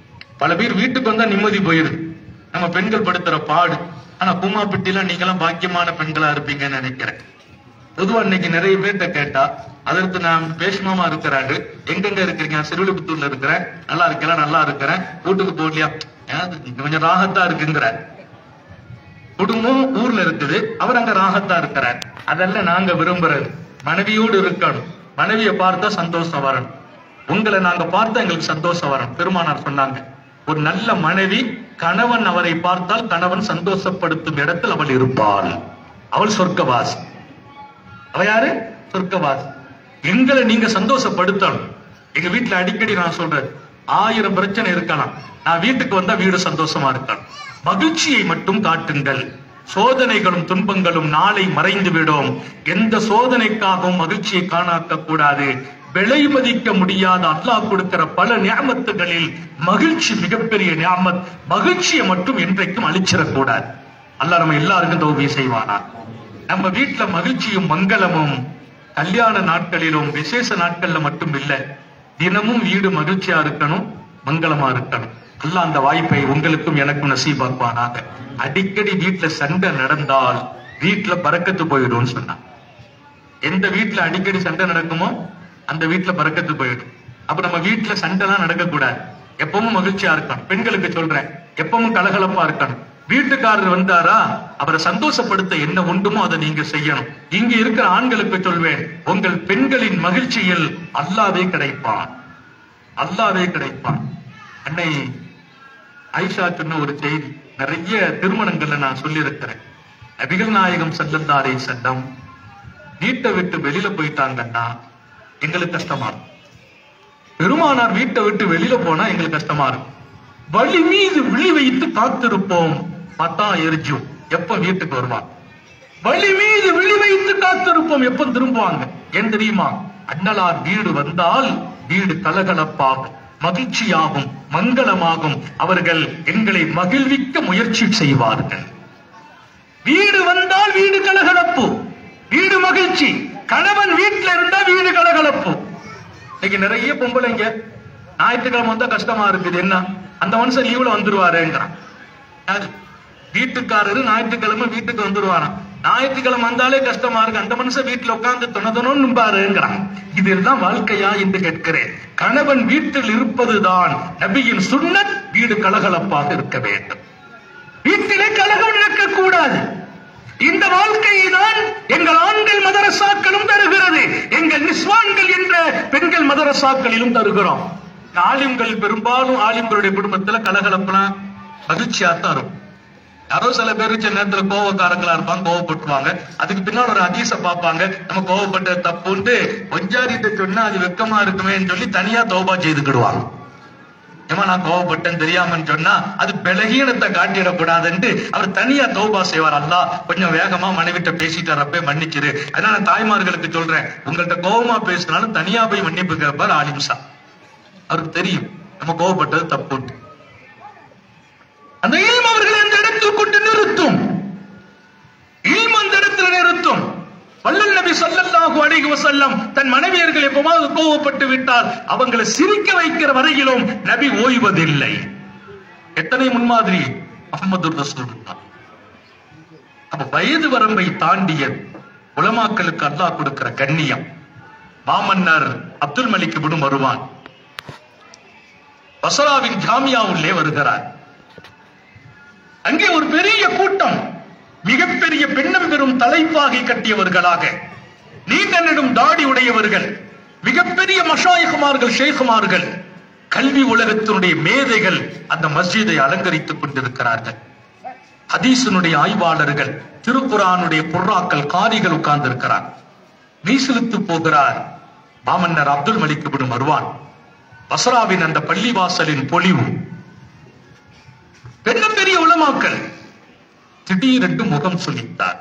பல பேர் வீட்டுக்கு வந்தா நிம்மதி போயிருது நம்ம பெண்கள் படுத்துற பாடு ஆனா கூமாப்பட்டிலாம் நீங்களாம் பாக்கியமான பெண்களா இருப்பீங்கன்னு நினைக்கிறேன் பொதுவா இன்னைக்கு நிறைய பேர்கிட்ட கேட்டா அதற்கு நான் பேசுமாமா இருக்கிறாரு எங்கெங்க இருக்கிறீங்க நான் சிறுவிழுப்புத்தூர்ல இருக்கிறேன் நல்லா இருக்கலாம் நல்லா இருக்கிறேன் வீட்டுக்கு போகலையா ஏன் இது கொஞ்சம் ராகத்தா இருக்குங்கிற குடும்பம் ஊர்ல இருக்குது அவர் அங்க ராகத்தா இருக்கிறார் அதெல்லாம் நாங்க விரும்புறது மனைவியோடு இருக்கணும் மனைவியை பார்த்தா சந்தோஷம் வரணும் உங்களை நாங்க பார்த்தா எங்களுக்கு சந்தோஷம் வரணும் பெருமானார் சொன்னாங்க ஒரு நல்ல மனைவி கணவன் அவரை பார்த்தால் கணவன் சந்தோஷப்படுத்தும் இடத்தில் அவள் இருப்பாள் அவள் சொர்க்கவாசி அவ யாரு சொர்க்கவாசி எங்களை நீங்க சந்தோஷப்படுத்தணும் எங்க வீட்டுல அடிக்கடி நான் சொல்றேன் ஆயிரம் பிரச்சனை இருக்கலாம் நான் வீட்டுக்கு வந்தா வீடு சந்தோஷமா இருக்கணும் மகிழ்ச்சியை மட்டும் காட்டுங்கள் சோதனைகளும் துன்பங்களும் நாளை மறைந்து விடும் எந்த சோதனைக்காகவும் மகிழ்ச்சியை காணாக்க கூடாது விலை மதிக்க முடியாத அல்லாஹ் கொடுக்கிற பல ஞாபகத்துகளில் மகிழ்ச்சி மிகப்பெரிய ஞாபகம் மகிழ்ச்சியை மட்டும் என்றைக்கும் அழிச்சிடக்கூடாது அல்லாஹ் நம்ம எல்லாருக்கும் தோல்வி செய்வானா நம்ம வீட்டுல மகிழ்ச்சியும் மங்களமும் கல்யாண நாட்களிலும் விசேஷ நாட்கள்ல மட்டும் இல்ல தினமும் வீடு மகிழ்ச்சியா இருக்கணும் மங்களமா இருக்கணும் அல்லாஹ் அந்த வாய்ப்பை உங்களுக்கும் எனக்கும் நசீபாக்குவானாக அடிக்கடி வீட்டுல சண்டை நடந்தால் வீட்டுல பறக்கத்து போயிடும்னு சொன்னான் எந்த வீட்டுல அடிக்கடி சண்டை நடக்குமோ அந்த வீட்டுல பறக்கத்து போயிடும் அப்ப நம்ம வீட்டுல சண்டை எல்லாம் நடக்க கூடாது எப்பவும் மகிழ்ச்சியா இருக்கணும் பெண்களுக்கு சொல்றேன் எப்பவும் கலகலப்பா இருக்கணும் வீட்டுக்காரர் வந்தாரா அவரை சந்தோஷப்படுத்த என்ன உண்டுமோ அதை நீங்க செய்யணும் இங்க இருக்கிற ஆண்களுக்கு சொல்வேன் உங்கள் பெண்களின் மகிழ்ச்சியில் அல்லாவே கிடைப்பான் அல்லாவே கிடைப்பான் அன்னை ஐஷா சொன்ன ஒரு செய்தி நிறைய திருமணங்கள்ல நான் சொல்லியிருக்கிறேன் நபிகள் நாயகம் செல்லந்தாரை செல்லம் வீட்டை விட்டு வெளியில போயிட்டாங்கன்னா எங்களுக்கு கஷ்டமா இருக்கும் பெருமானார் வீட்டை விட்டு வெளியில போனா எங்களுக்கு கஷ்டமா இருக்கும் வழி மீது விழி வைத்து காத்திருப்போம் பத்தா எரிஜும் எப்ப வீட்டுக்கு வருவான் வழி மீது விழி வைத்து காத்திருப்போம் எப்ப திரும்புவாங்க ஏன் தெரியுமா அண்ணலார் வீடு வந்தால் வீடு கலகலப்பாகும் மகிழ்ச்சியாகும் மங்களமாகும் அவர்கள் எங்களை மகிழ்விக்க முயற்சி செய்வார்கள் வீடு வந்தால் வீடு கலகலப்பு வீடு மகிழ்ச்சி கணவன் வீட்டுல இருந்தா வீடு கலகலப்பு இன்னைக்கு நிறைய பொம்பளைங்க ஞாயிற்றுக்கிழமை வந்தா கஷ்டமா இருக்குது என்ன அந்த மனுஷன் லீவுல வந்துருவாருங்கிறான் யாரு வீட்டுக்காரரு ஞாயிற்றுக்கிழமை வீட்டுக்கு வந்துருவாராம் ஞாயிற்றுக்கிழமை வந்தாலே கஷ்டமா இருக்கு அந்த மனுஷன் வீட்டுல உட்கார்ந்து துணதுணும் பாருங்கிறான் இதெல்லாம் வாழ்க்கையா என்று கேட்கிறேன் கணவன் வீட்டில் இருப்பதுதான் நபியின் சுன்னத் வீடு கலகலப்பாக இருக்க வேண்டும் வீட்டிலே கலகம் நடக்கக்கூடாது இந்த வாழ்க்கையை தான் எங்கள் ஆண்கள் மதரசாக்களும் தருகிறது எங்கள் நிஸ்வான்கள் என்ற பெண்கள் மதரசாக்களிலும் தருகிறோம் ஆலிம்கள் பெரும்பாலும் ஆலிம்களுடைய குடும்பத்துல கலகலப்பெல்லாம் மகிழ்ச்சியா தான் இருக்கும் யாரோ சில பேர் சில நேரத்துல கோவக்காரங்களா இருப்பாங்க கோவப்பட்டுவாங்க அதுக்கு பின்னால் ஒரு அதிச பார்ப்பாங்க நம்ம கோவப்பட்ட தப்புன்ட்டு கொஞ்சாரிட்ட சொன்னா அது வெக்கமா இருக்குமேன்னு சொல்லி தனியா தோபா செய்துக்கிடுவாங்க ஏமா நான் கோவப்பட்டேன் தெரியாமன்னு சொன்னா அது பலகீனத்தை காட்டிடக்கூடாதுன்ட்டு அவர் தனியா தௌபா செய்வார் அல்லா கொஞ்சம் வேகமா மனைவிட்ட பேசிட்டாரப்பே மன்னிச்சிரு அதனால தாய்மார்களுக்கு சொல்றேன் உங்கள்ட்ட கோவமா பேசினாலும் தனியா போய் மன்னிப்பு கேட்பார் ஆலிம்சா அவருக்கு தெரியும் நம்ம கோவப்பட்டது தப்புன்ட்டு அந்த ஈம் அவர்களை அந்த இடத்தில் கொண்டு நிறுத்தும் ஈம் அந்த இடத்துல நிறுத்தும் வல்லல் நபி ஸல்லல்லாஹு அலைஹி வஸல்லம் தன் மனைவியர்கள் எப்பவாவது கோவப்பட்டு விட்டால் அவங்களை சிரிக்க வைக்கிற வரையிலும் நபி ஓய்வதில்லை எத்தனை முன்மாதிரி முகமது ரசூலுல்லாஹ் அப்ப வயது வரம்பை தாண்டிய உலமாக்களுக்கு அல்லாஹ் கொடுக்கிற கண்ணியம் மாமன்னர் அப்துல் மலிக் விடும் வருவான் பசராவின் ஜாமியா உள்ளே வருகிறார் அங்கே ஒரு பெரிய கூட்டம் மிகப்பெரிய பெண்ணம் பெறும் தலைப்பாகை கட்டியவர்களாக நீண்ட நெடும் தாடி உடையவர்கள் மிகப்பெரிய மஷாயகுமார்கள் ஷேகுமார்கள் கல்வி உலகத்தினுடைய மேதைகள் அந்த மஸ்ஜிதை அலங்கரித்துக் கொண்டிருக்கிறார்கள் ஹதீஸினுடைய ஆய்வாளர்கள் திருக்குரானுடைய குர்ராக்கள் காரிகள் உட்கார்ந்து இருக்கிறார் மீசிலுத்து போகிறார் மாமன்னர் அப்துல் மலிக் விடும் வருவான் பசராவின் அந்த பள்ளிவாசலின் பொலிவு பெரும் பெரிய உலமாக்கள் திடீரென்று முகம் சுளித்தார்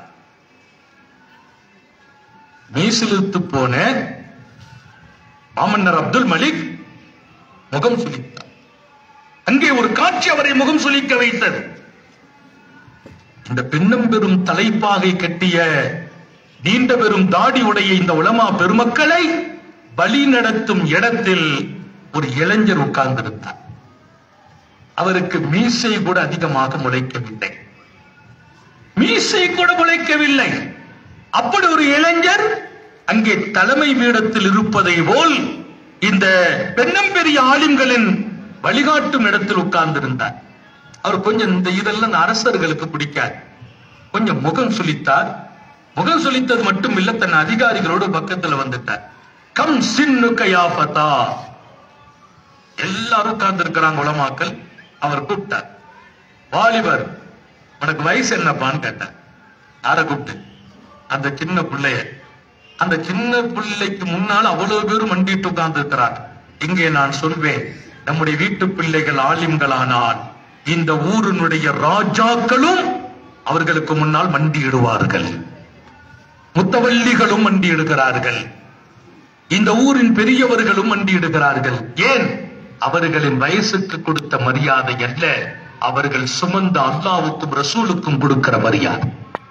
மீசிலித்து போன மாமன்னர் அப்துல் மலிக் முகம் சுளித்தார் அங்கே ஒரு காட்சி அவரை முகம் சுளிக்க வைத்தது இந்த பெண்ணும் பெரும் தலைப்பாகை கட்டிய நீண்ட பெரும் தாடி உடைய இந்த உலமா பெருமக்களை வழி நடத்தும் இடத்தில் ஒரு இளைஞர் உட்கார்ந்திருந்தார் அவருக்கு மீசை கூட அதிகமாக முளைக்கவில்லை மீசை கூட முளைக்கவில்லை அப்படி ஒரு இளைஞர் அங்கே தலைமை பீடத்தில் இருப்பதை போல் இந்த பெண்ணம் பெரிய ஆளுங்களின் வழிகாட்டும் இடத்தில் உட்கார்ந்திருந்தார் அவர் கொஞ்சம் இந்த இதெல்லாம் அரசர்களுக்கு பிடிக்காது கொஞ்சம் முகம் சுளித்தார் முகம் சுளித்தது மட்டும் இல்ல தன் அதிகாரிகளோடு பக்கத்துல வந்துட்டார் கம் சின்னு கயாபதா எல்லாரும் உட்கார்ந்து இருக்கிறாங்க உலமாக்கள் அவர் கூப்பிட்டார் வாலிபர் உனக்கு வயசு என்னப்பான்னு கேட்டார் யாரை கூப்பிட்டு அந்த சின்ன பிள்ளைய அந்த சின்ன பிள்ளைக்கு முன்னால் அவ்வளவு பேரும் மண்டிட்டு உட்கார்ந்து இருக்கிறார் இங்கே நான் சொல்வேன் நம்முடைய வீட்டு பிள்ளைகள் ஆலிம்களானால் இந்த ஊரினுடைய ராஜாக்களும் அவர்களுக்கு முன்னால் மண்டியிடுவார்கள் முத்தவல்லிகளும் மண்டியிடுகிறார்கள் இந்த ஊரின் பெரியவர்களும் மண்டியிடுகிறார்கள் ஏன் அவர்களின் வயசுக்கு கொடுத்த மரியாதை அல்ல அவர்கள் சுமந்த அல்லாவுக்கும் ரசூலுக்கும் கொடுக்கிற மரியாதை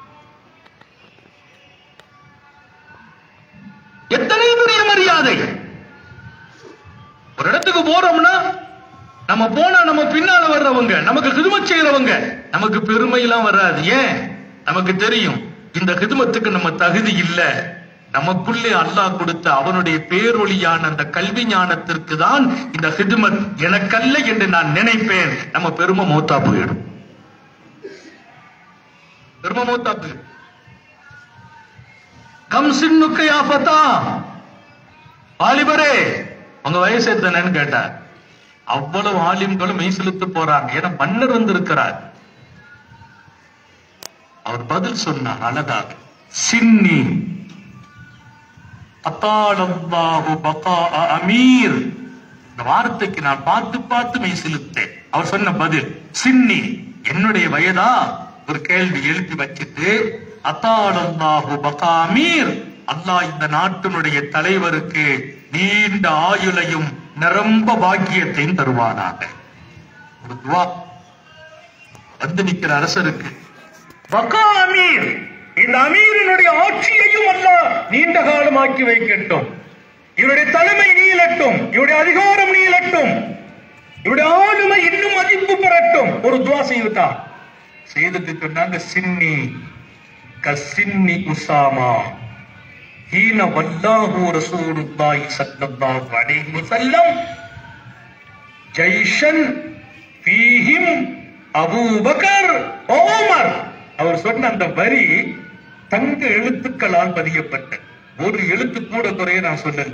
எத்தனை பெரிய மரியாதை ஒரு இடத்துக்கு போறோம்னா நம்ம போனா நம்ம பின்னால வர்றவங்க நமக்கு ஹிதுமத் செய்யறவங்க நமக்கு பெருமை எல்லாம் வராது ஏன் நமக்கு தெரியும் இந்த ஹிதுமத்துக்கு நம்ம தகுதி இல்ல நமக்குள்ளே அல்லாஹ் கொடுத்த அவனுடைய பேரொளியான அந்த கல்வி ஞானத்திற்கு தான் இந்த ஹிதுமத் எனக்கல்ல என்று நான் நினைப்பேன் நம்ம பெருமை மூத்தா போயிடும் பெருமை மூத்தா போயிடும் கம் சின்னுக்கு யாபத்தா வாலிபரே உங்க வயசு எத்தனைன்னு கேட்டார் அவ்வளவு ஆலிம்களும் மெய் செலுத்து போறாங்க ஏன்னா மன்னர் வந்திருக்கிறார் அவர் பதில் சொன்னார் அழகாக சின்னி அத்தாளல்லாஹு பகா அமீர் இந்த வார்த்தைக்கு நான் பார்த்து பார்த்து மெய் செலுத்தேன் அவர் சொன்ன பதில் சின்னி என்னுடைய வயதா ஒரு கேள்வி எழுப்பி வச்சிட்டு அத்தாளல்லாஹு பகா அமீர் அல்லாஹ் இந்த நாட்டினுடைய தலைவருக்கு நீண்ட ஆயுளையும் நிரம்ப பாக்கியத்தையும் தருவானாக ஒரு துவா வந்து நிக்கிற அரசருக்கு பகா அமீர் இந்த அமீரினுடைய ஆட்சியையும் அல்லாஹ் நீண்ட காலமாக்கி வைக்கட்டும் இவருடைய தலைமை நீளட்டும் இவருடைய அதிகாரம் நீளட்டும் இவருடைய ஆளுமை இன்னும் மதிப்பு பெறட்டும் ஒரு துவா செய்துட்டான் செய்துட்டு சொன்னாங்க சின்னி கசின்னி உசாமா ஹீன வல்லாஹு ரசூலுல்லாஹி ஸல்லல்லாஹு அலைஹி வஸல்லம் ஜைஷன் ஃபீஹிம் அபூபக்கர் உமர் அவர் சொன்ன அந்த வரி தங்க எழுத்துக்களால் பதியப்பட்ட ஒரு எழுத்து கூட குறைய நான் சொல்லல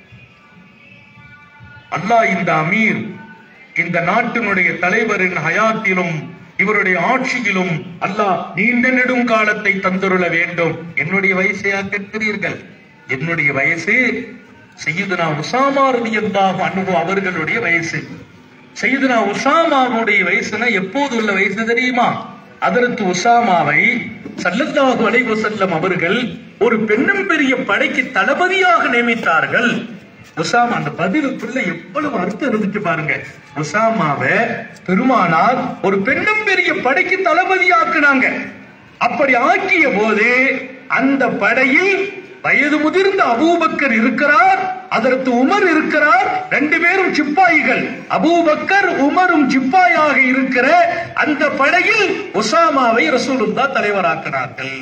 அல்லாஹ் இந்த அமீர் இந்த நாட்டினுடைய தலைவரின் ஹயாத்திலும் இவருடைய ஆட்சியிலும் அல்லாஹ் நீண்ட நெடும் காலத்தை தந்துருள வேண்டும் என்னுடைய வயசையா கேட்கிறீர்கள் என்னுடைய வயசு செய்யுதுனா உசாமா ரலியல்லாஹு அன்ஹு அவர்களுடைய வயசு செய்யுதுனா உசாமாவுடைய வயசுனா எப்போது உள்ள வயசு தெரியுமா அதற்கு உசாமாவை சல்லல்லாஹு அலைஹி வஸல்லம் அவர்கள் ஒரு பெண்ணும் பெரிய படைக்கு தளபதியாக நியமித்தார்கள் உசாமா அந்த பதிலுக்குள்ள எவ்வளவு அர்த்தம் இருந்துச்சு பாருங்க உசாமாவை பெருமானார் ஒரு பெண்ணும் பெரிய படைக்கு தளபதியாக்குனாங்க அப்படி ஆக்கிய போது அந்த படையில் வயது முதிர்ந்த அபூபக்கர் இருக்கிறார் அதற்கு உமர் இருக்கிறார் ரெண்டு பேரும் சிப்பாய்கள் அபூபக்கர் உமரும் சிப்பாயாக இருக்கிற அந்த படையில் உசாமாவை ரசூலுல்லா தலைவராக்கினார்கள்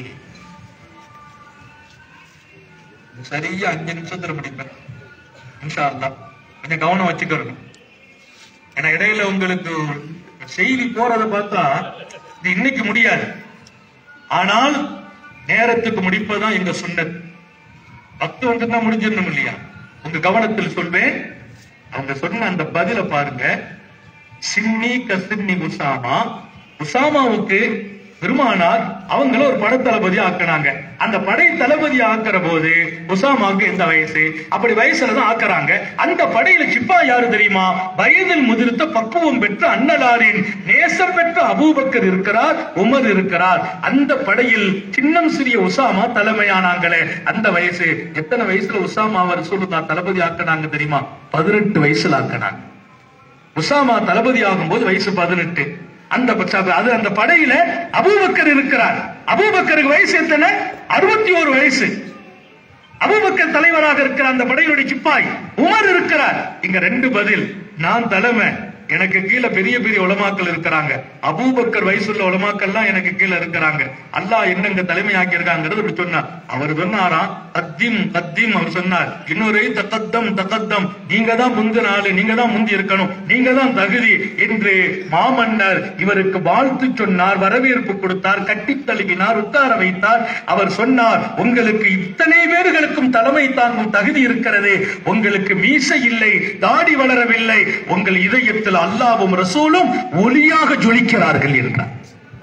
சரியா அஞ்சு நிமிஷத்துல முடிப்பேன் இன்ஷா அல்லாஹ் கொஞ்சம் கவனம் வச்சுக்கணும் ஏன்னா இடையில உங்களுக்கு செய்தி போறத பார்த்தா இது இன்னைக்கு முடியாது ஆனால் நேரத்துக்கு முடிப்பதுதான் எங்க சுண்ணத் பத்து வந்து தான் முடிஞ்சிடணும் இல்லையா உங்க கவனத்தில் சொல்வேன் அவங்க சொன்ன அந்த பதில பாருங்க சின்னி கசின்னி உசாமா உசாமாவுக்கு பெருமானார் அவங்கள ஒரு படை தளபதி ஆக்குனாங்க அந்த படை தளபதி ஆக்குற போது உசாமாவுக்கு எந்த வயசு அப்படி வயசுல தான் ஆக்குறாங்க அந்த படையில சிப்பா யாரு தெரியுமா வயதில் முதிர்த்த பக்குவம் பெற்ற அன்னலாரின் நேசம் பெற்ற அபூபக்கர் இருக்கிறார் உமர் இருக்கிறார் அந்த படையில் சின்னம் சிறிய உசாமா தலைமையானாங்களே அந்த வயசு எத்தனை வயசுல உசாமா அவர் சொல்லுதா தளபதி ஆக்குனாங்க தெரியுமா பதினெட்டு வயசுல ஆக்குனாங்க உசாமா தளபதி ஆகும்போது வயசு பதினெட்டு அந்த பட்ச- அது அந்த படையில அபூபக்கர் இருக்கிறார் அபூபக்கருக்கு வயசு எத்தனை அறுபத்தி ஒரு வயசு அபூபக்கர் தலைவராக இருக்கிற அந்த படையினுடைய சிப்பாய் உமர் இருக்கிறார் இங்க ரெண்டு பதில் நான் தலைமை எனக்கு கீழே பெரிய பெரிய உலமாக்கள் இருக்கிறாங்க அபூபக்கர் வயசுள்ள உலமாக்கள்லாம் எனக்கு கீழே இருக்கிறாங்க அல்லாஹ் என்னங்க தலைமையாக்கி இருக்காங்கிறது அப்படி சொன்னார் அவர் சொன்னாராம் கத்திம் கத்திம் அவர் சொன்னார் இன்னொரு தகத்தம் தகத்தம் நீங்க தான் முந்தின ஆளு நீங்க தான் முந்தி இருக்கணும் நீங்க தான் தகுதி என்று மாமன்னர் இவருக்கு வாழ்த்து சொன்னார் வரவேற்பு கொடுத்தார் கட்டித் தழுவினார் உட்கார வைத்தார் அவர் சொன்னார் உங்களுக்கு இத்தனை பேர்களுக்கும் தலைமை தாங்கும் தகுதி இருக்கிறது உங்களுக்கு மீசை இல்லை தாடி வளரவில்லை உங்கள் இதயத்தில் அல்லாவும் ரசூலும் ஒளியாக ஜொலிக்கிறார்கள் என்றார்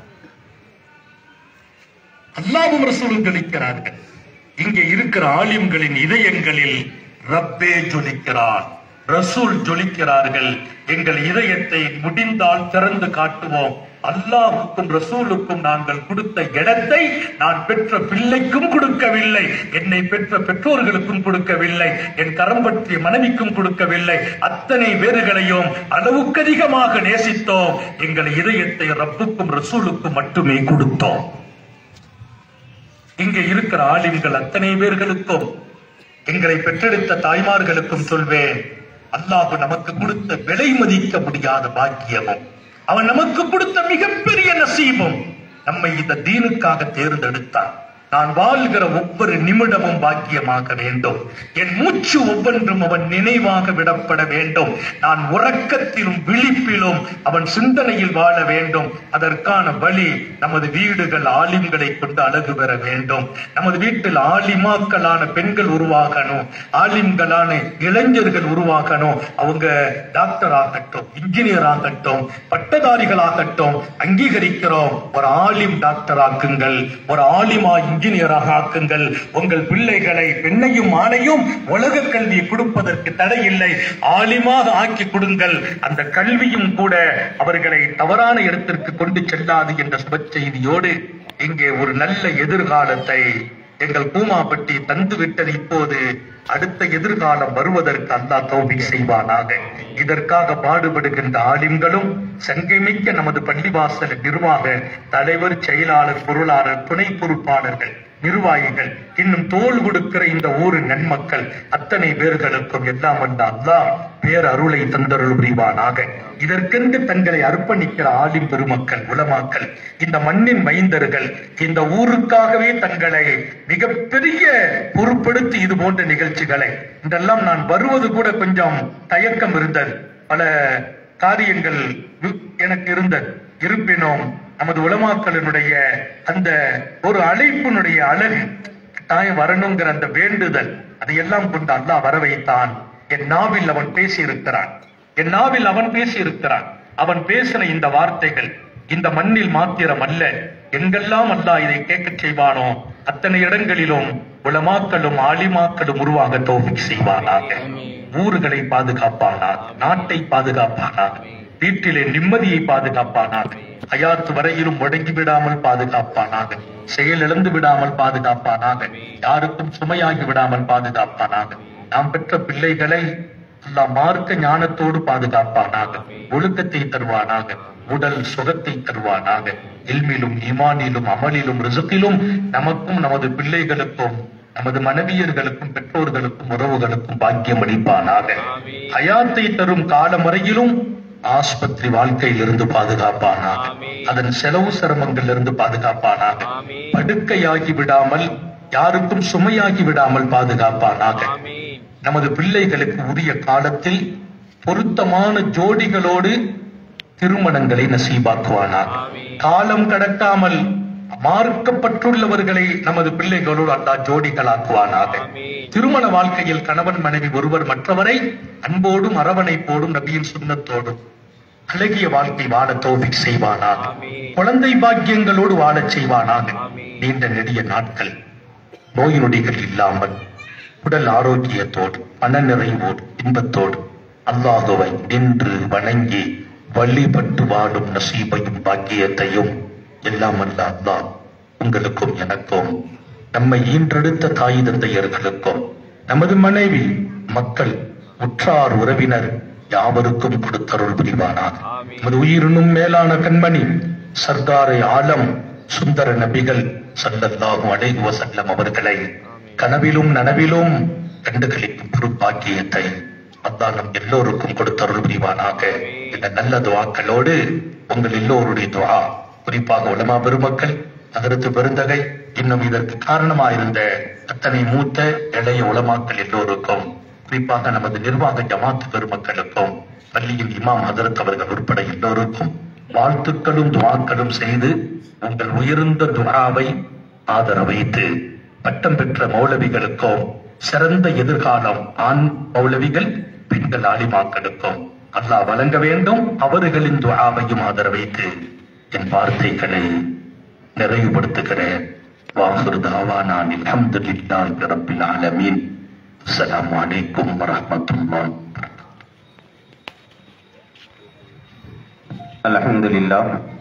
அல்லாவும் ரசூலும் ஜொலிக்கிறார்கள் இங்கே இருக்கிற ஆலிம்களின் இதயங்களில் ரப்பே ஜொலிக்கிறார் ரசூல் ஜொலிக்கிறார்கள் எங்கள் இதயத்தை முடிந்தால் திறந்து காட்டுவோம் அல்லாஹுக்கும் ரசூலுக்கும் நாங்கள் கொடுத்த இடத்தை நான் பெற்ற பிள்ளைக்கும் கொடுக்கவில்லை என்னை பெற்ற பெற்றோர்களுக்கும் கொடுக்கவில்லை என் கரம் பற்றிய மனைவிக்கும் கொடுக்கவில்லை அத்தனை பேர்களையும் அளவுக்கு அதிகமாக நேசித்தோம் எங்கள் இதயத்தை ரப்புக்கும் ரசூலுக்கும் மட்டுமே கொடுத்தோம் இங்கே இருக்கிற ஆலிம்கள் அத்தனை பேர்களுக்கும் எங்களை பெற்றெடுத்த தாய்மார்களுக்கும் சொல்வேன் அல்லாஹ் நமக்கு கொடுத்த விலை மதிக்க முடியாத பாக்கியமும் அவன் நமக்கு கொடுத்த மிகப்பெரிய நசீபம் நம்மை இந்த தீனுக்காக தேர்ந்தெடுத்தான் நான் வாழ்கிற ஒவ்வொரு நிமிடமும் பாக்கியமாக வேண்டும் என் மூச்சு ஒவ்வொன்றும் அவன் நினைவாக விடப்பட வேண்டும் நான் உறக்கத்திலும் விழிப்பிலும் அவன் சிந்தனையில் வாழ வேண்டும் அதற்கான வழி நமது வீடுகள் ஆலிம்களை கொண்டு அழகு பெற வேண்டும் நமது வீட்டில் ஆலிமாக்களான பெண்கள் உருவாகணும் ஆலிம்களான இளைஞர்கள் உருவாகணும் அவங்க டாக்டர் ஆகட்டும் இன்ஜினியர் ஆகட்டும் பட்டதாரிகள் ஆகட்டும் அங்கீகரிக்கிறோம் ஒரு ஆலிம் டாக்டர் ஆக்குங்கள் ஒரு ஆலிமா இன்ஜினியராக ஆக்குங்கள் உங்கள் பிள்ளைகளை பெண்ணையும் ஆணையும் உலக கல்வி கொடுப்பதற்கு தடை இல்லை ஆலிமாக ஆக்கி கொடுங்கள் அந்த கல்வியும் கூட அவர்களை தவறான இடத்திற்கு கொண்டு செல்லாது என்ற சுப செய்தியோடு இங்கே ஒரு நல்ல எதிர்காலத்தை எங்கள் பூமாப்பட்டி தந்து விட்டது இப்போது அடுத்த எதிர்காலம் வருவதற்கு அல்லாஹ் தௌபிக் செய்வானாக இதற்காக பாடுபடுகின்ற ஆலிம்களும் சங்கைமிக்க நமது பள்ளிவாசல் நிர்வாக தலைவர் செயலாளர் பொருளாளர் துணை பொறுப்பாளர்கள் நிர்வாகிகள் இன்னும் தோல் கொடுக்கிற இந்த ஊரின் நன்மக்கள் அத்தனை பேர்களுக்கும் எல்லாம் வந்த அல்லாஹ் பேர் அருளை தந்தருள் புரிவானாக இதற்கென்று தங்களை அர்ப்பணிக்கிற ஆலிம் பெருமக்கள் உலமாக்கள் இந்த மண்ணின் மைந்தர்கள் இந்த ஊருக்காகவே தங்களை மிகப்பெரிய பொறுப்படுத்தி இது போன்ற நிகழ்ச்சிகளை இதெல்லாம் நான் வருவது கூட கொஞ்சம் தயக்கம் இருந்தது பல காரியங்கள் வி- எனக்கு இருந்தது இருப்பினும் நமது உலமாக்களினுடைய அந்த ஒரு அழைப்பினுடைய அழகு கட்டாயம் வரணுங்கிற அந்த வேண்டுதல் அதையெல்லாம் கொண்டு அல்லாஹ் வர வைத்தான் என் நாவில் அவன் பேசி இருக்கிறான் என் நாவில் அவன் பேசி இருக்கிறான் அவன் பேசின இந்த வார்த்தைகள் இந்த மண்ணில் மாத்திரம் அல்ல எங்கெல்லாம் அல்லாஹ் இதை கேட்கச் செய்வானோ அத்தனை இடங்களிலும் உலமாக்களும் ஆலிமாக்களும் உருவாக தோல்வி செய்வானாக ஊர்களை பாதுகாப்பானாக நாட்டை பாதுகாப்பானாக வீட்டிலே நிம்மதியை பாதுகாப்பானாக ஹயாத் வரையிலும் முடங்கி விடாமல் பாதுகாப்பானாக செயலிழந்து விடாமல் பாதுகாப்பானாக யாருக்கும் சுமையாகி விடாமல் பாதுகாப்பானாக நாம் பெற்ற பிள்ளைகளை அல்லாஹ் மார்க்க ஞானத்தோடு பாதுகாப்பானாக ஒழுக்கத்தை தருவானாக உடல் சுகத்தை தருவானாக இல்மிலும் ஈமானிலும் அமலிலும் ரிசுக்கிலும் நமக்கும் நமது பிள்ளைகளுக்கும் நமது மனைவியர்களுக்கும் பெற்றோர்களுக்கும் உறவுகளுக்கும் பாக்கியம் அளிப்பானாக ஹயாத்தை தரும் காலம் வரையிலும் ஆஸ்பத்திரி வாழ்க்கையில் இருந்து பாதுகாப்பானாக அதன் செலவு சிரமங்கள் இருந்து பாதுகாப்பானாக படுக்கையாகி விடாமல் யாருக்கும் சுமையாகி விடாமல் பாதுகாப்பானாக நமது பிள்ளைகளுக்கு உரிய காலத்தில் பொருத்தமான ஜோடிகளோடு திருமணங்களை நசீபாக்குவானாக காலம் கடக்காமல் மார்க்கப்பட்டுள்ளவர்களை நமது பிள்ளைகளோடு அல்லா ஜோடிகளாக்குவானாக திருமண வாழ்க்கையில் கணவன் மனைவி ஒருவர் மற்றவரை அன்போடும் அரவணைப்போடும் நபியின் சுண்ணத்தோடும் அழகிய வாழ்க்கை வாழ தோபிக் செய்வானாக குழந்தை பாக்கியங்களோடு வாழச் செய்வானாக நீண்ட நெடிய நாட்கள் நோய் நொடிகள் இல்லாமல் உடல் ஆரோக்கியத்தோடு மன நிறைவோடு இன்பத்தோடு அல்லாஹுவை நின்று வணங்கி வழிபட்டு வாழும் நசீபையும் பாக்கியத்தையும் எல்லாம் அல்ல அல்லாஹ் உங்களுக்கும் எனக்கும் நம்மை ஈன்றெடுத்த தாய் தந்தையர்களுக்கும் நமது மனைவி மக்கள் உற்றார் உறவினர் யாவருக்கும் கொடுத்தருள் புரிவானாக நமது உயிரினும் மேலான கண்மணி சர்தாரை ஆலம் சுந்தர நபிகள் சல்லல்லாஹு அலைஹி வஸல்லம் அவர்களை கனவிலும் நனவிலும் கண்டுகளிக்கும் பொறுப்பாக்கியத்தை அல்லாஹ் நம் எல்லோருக்கும் கொடுத்தருள் புரிவானாக இந்த நல்ல துவாக்களோடு உங்கள் எல்லோருடைய துவா குறிப்பாக உலமா பெருமக்கள் அதற்கு பெருந்தகை இன்னும் இதற்கு காரணமாயிருந்த அத்தனை மூத்த இளைய உலமாக்கள் எல்லோருக்கும் குறிப்பாக நமது நிர்வாக ஜமாத்து பெருமக்களுக்கும் பள்ளியில் இமாம் ஹதரத் அவர்கள் உட்பட எல்லோருக்கும் வாழ்த்துக்களும் துவாக்களும் செய்து உங்கள் உயர்ந்த துவாவை ஆதரவைத்து பட்டம் பெற்ற மௌலவிகளுக்கும் சிறந்த எதிர்காலம் ஆண் மௌலவிகள் பெண்கள் ஆலிமாக்களுக்கும் அல்லாஹ் வழங்க வேண்டும் அவர்களின் துஆவையும் ஆதரவைத்து என் வார்த்தைகளை நிறைவுபடுத்துகிறேன் வாஹிர் தாவானா அல்ஹம்துலில்லாஹி ரப்பில் ஆலமீன் அஸ்ஸலாமு அலைக்கும் வரஹ்மத்துல்லாஹி வபரகாத்துஹு الحمد لله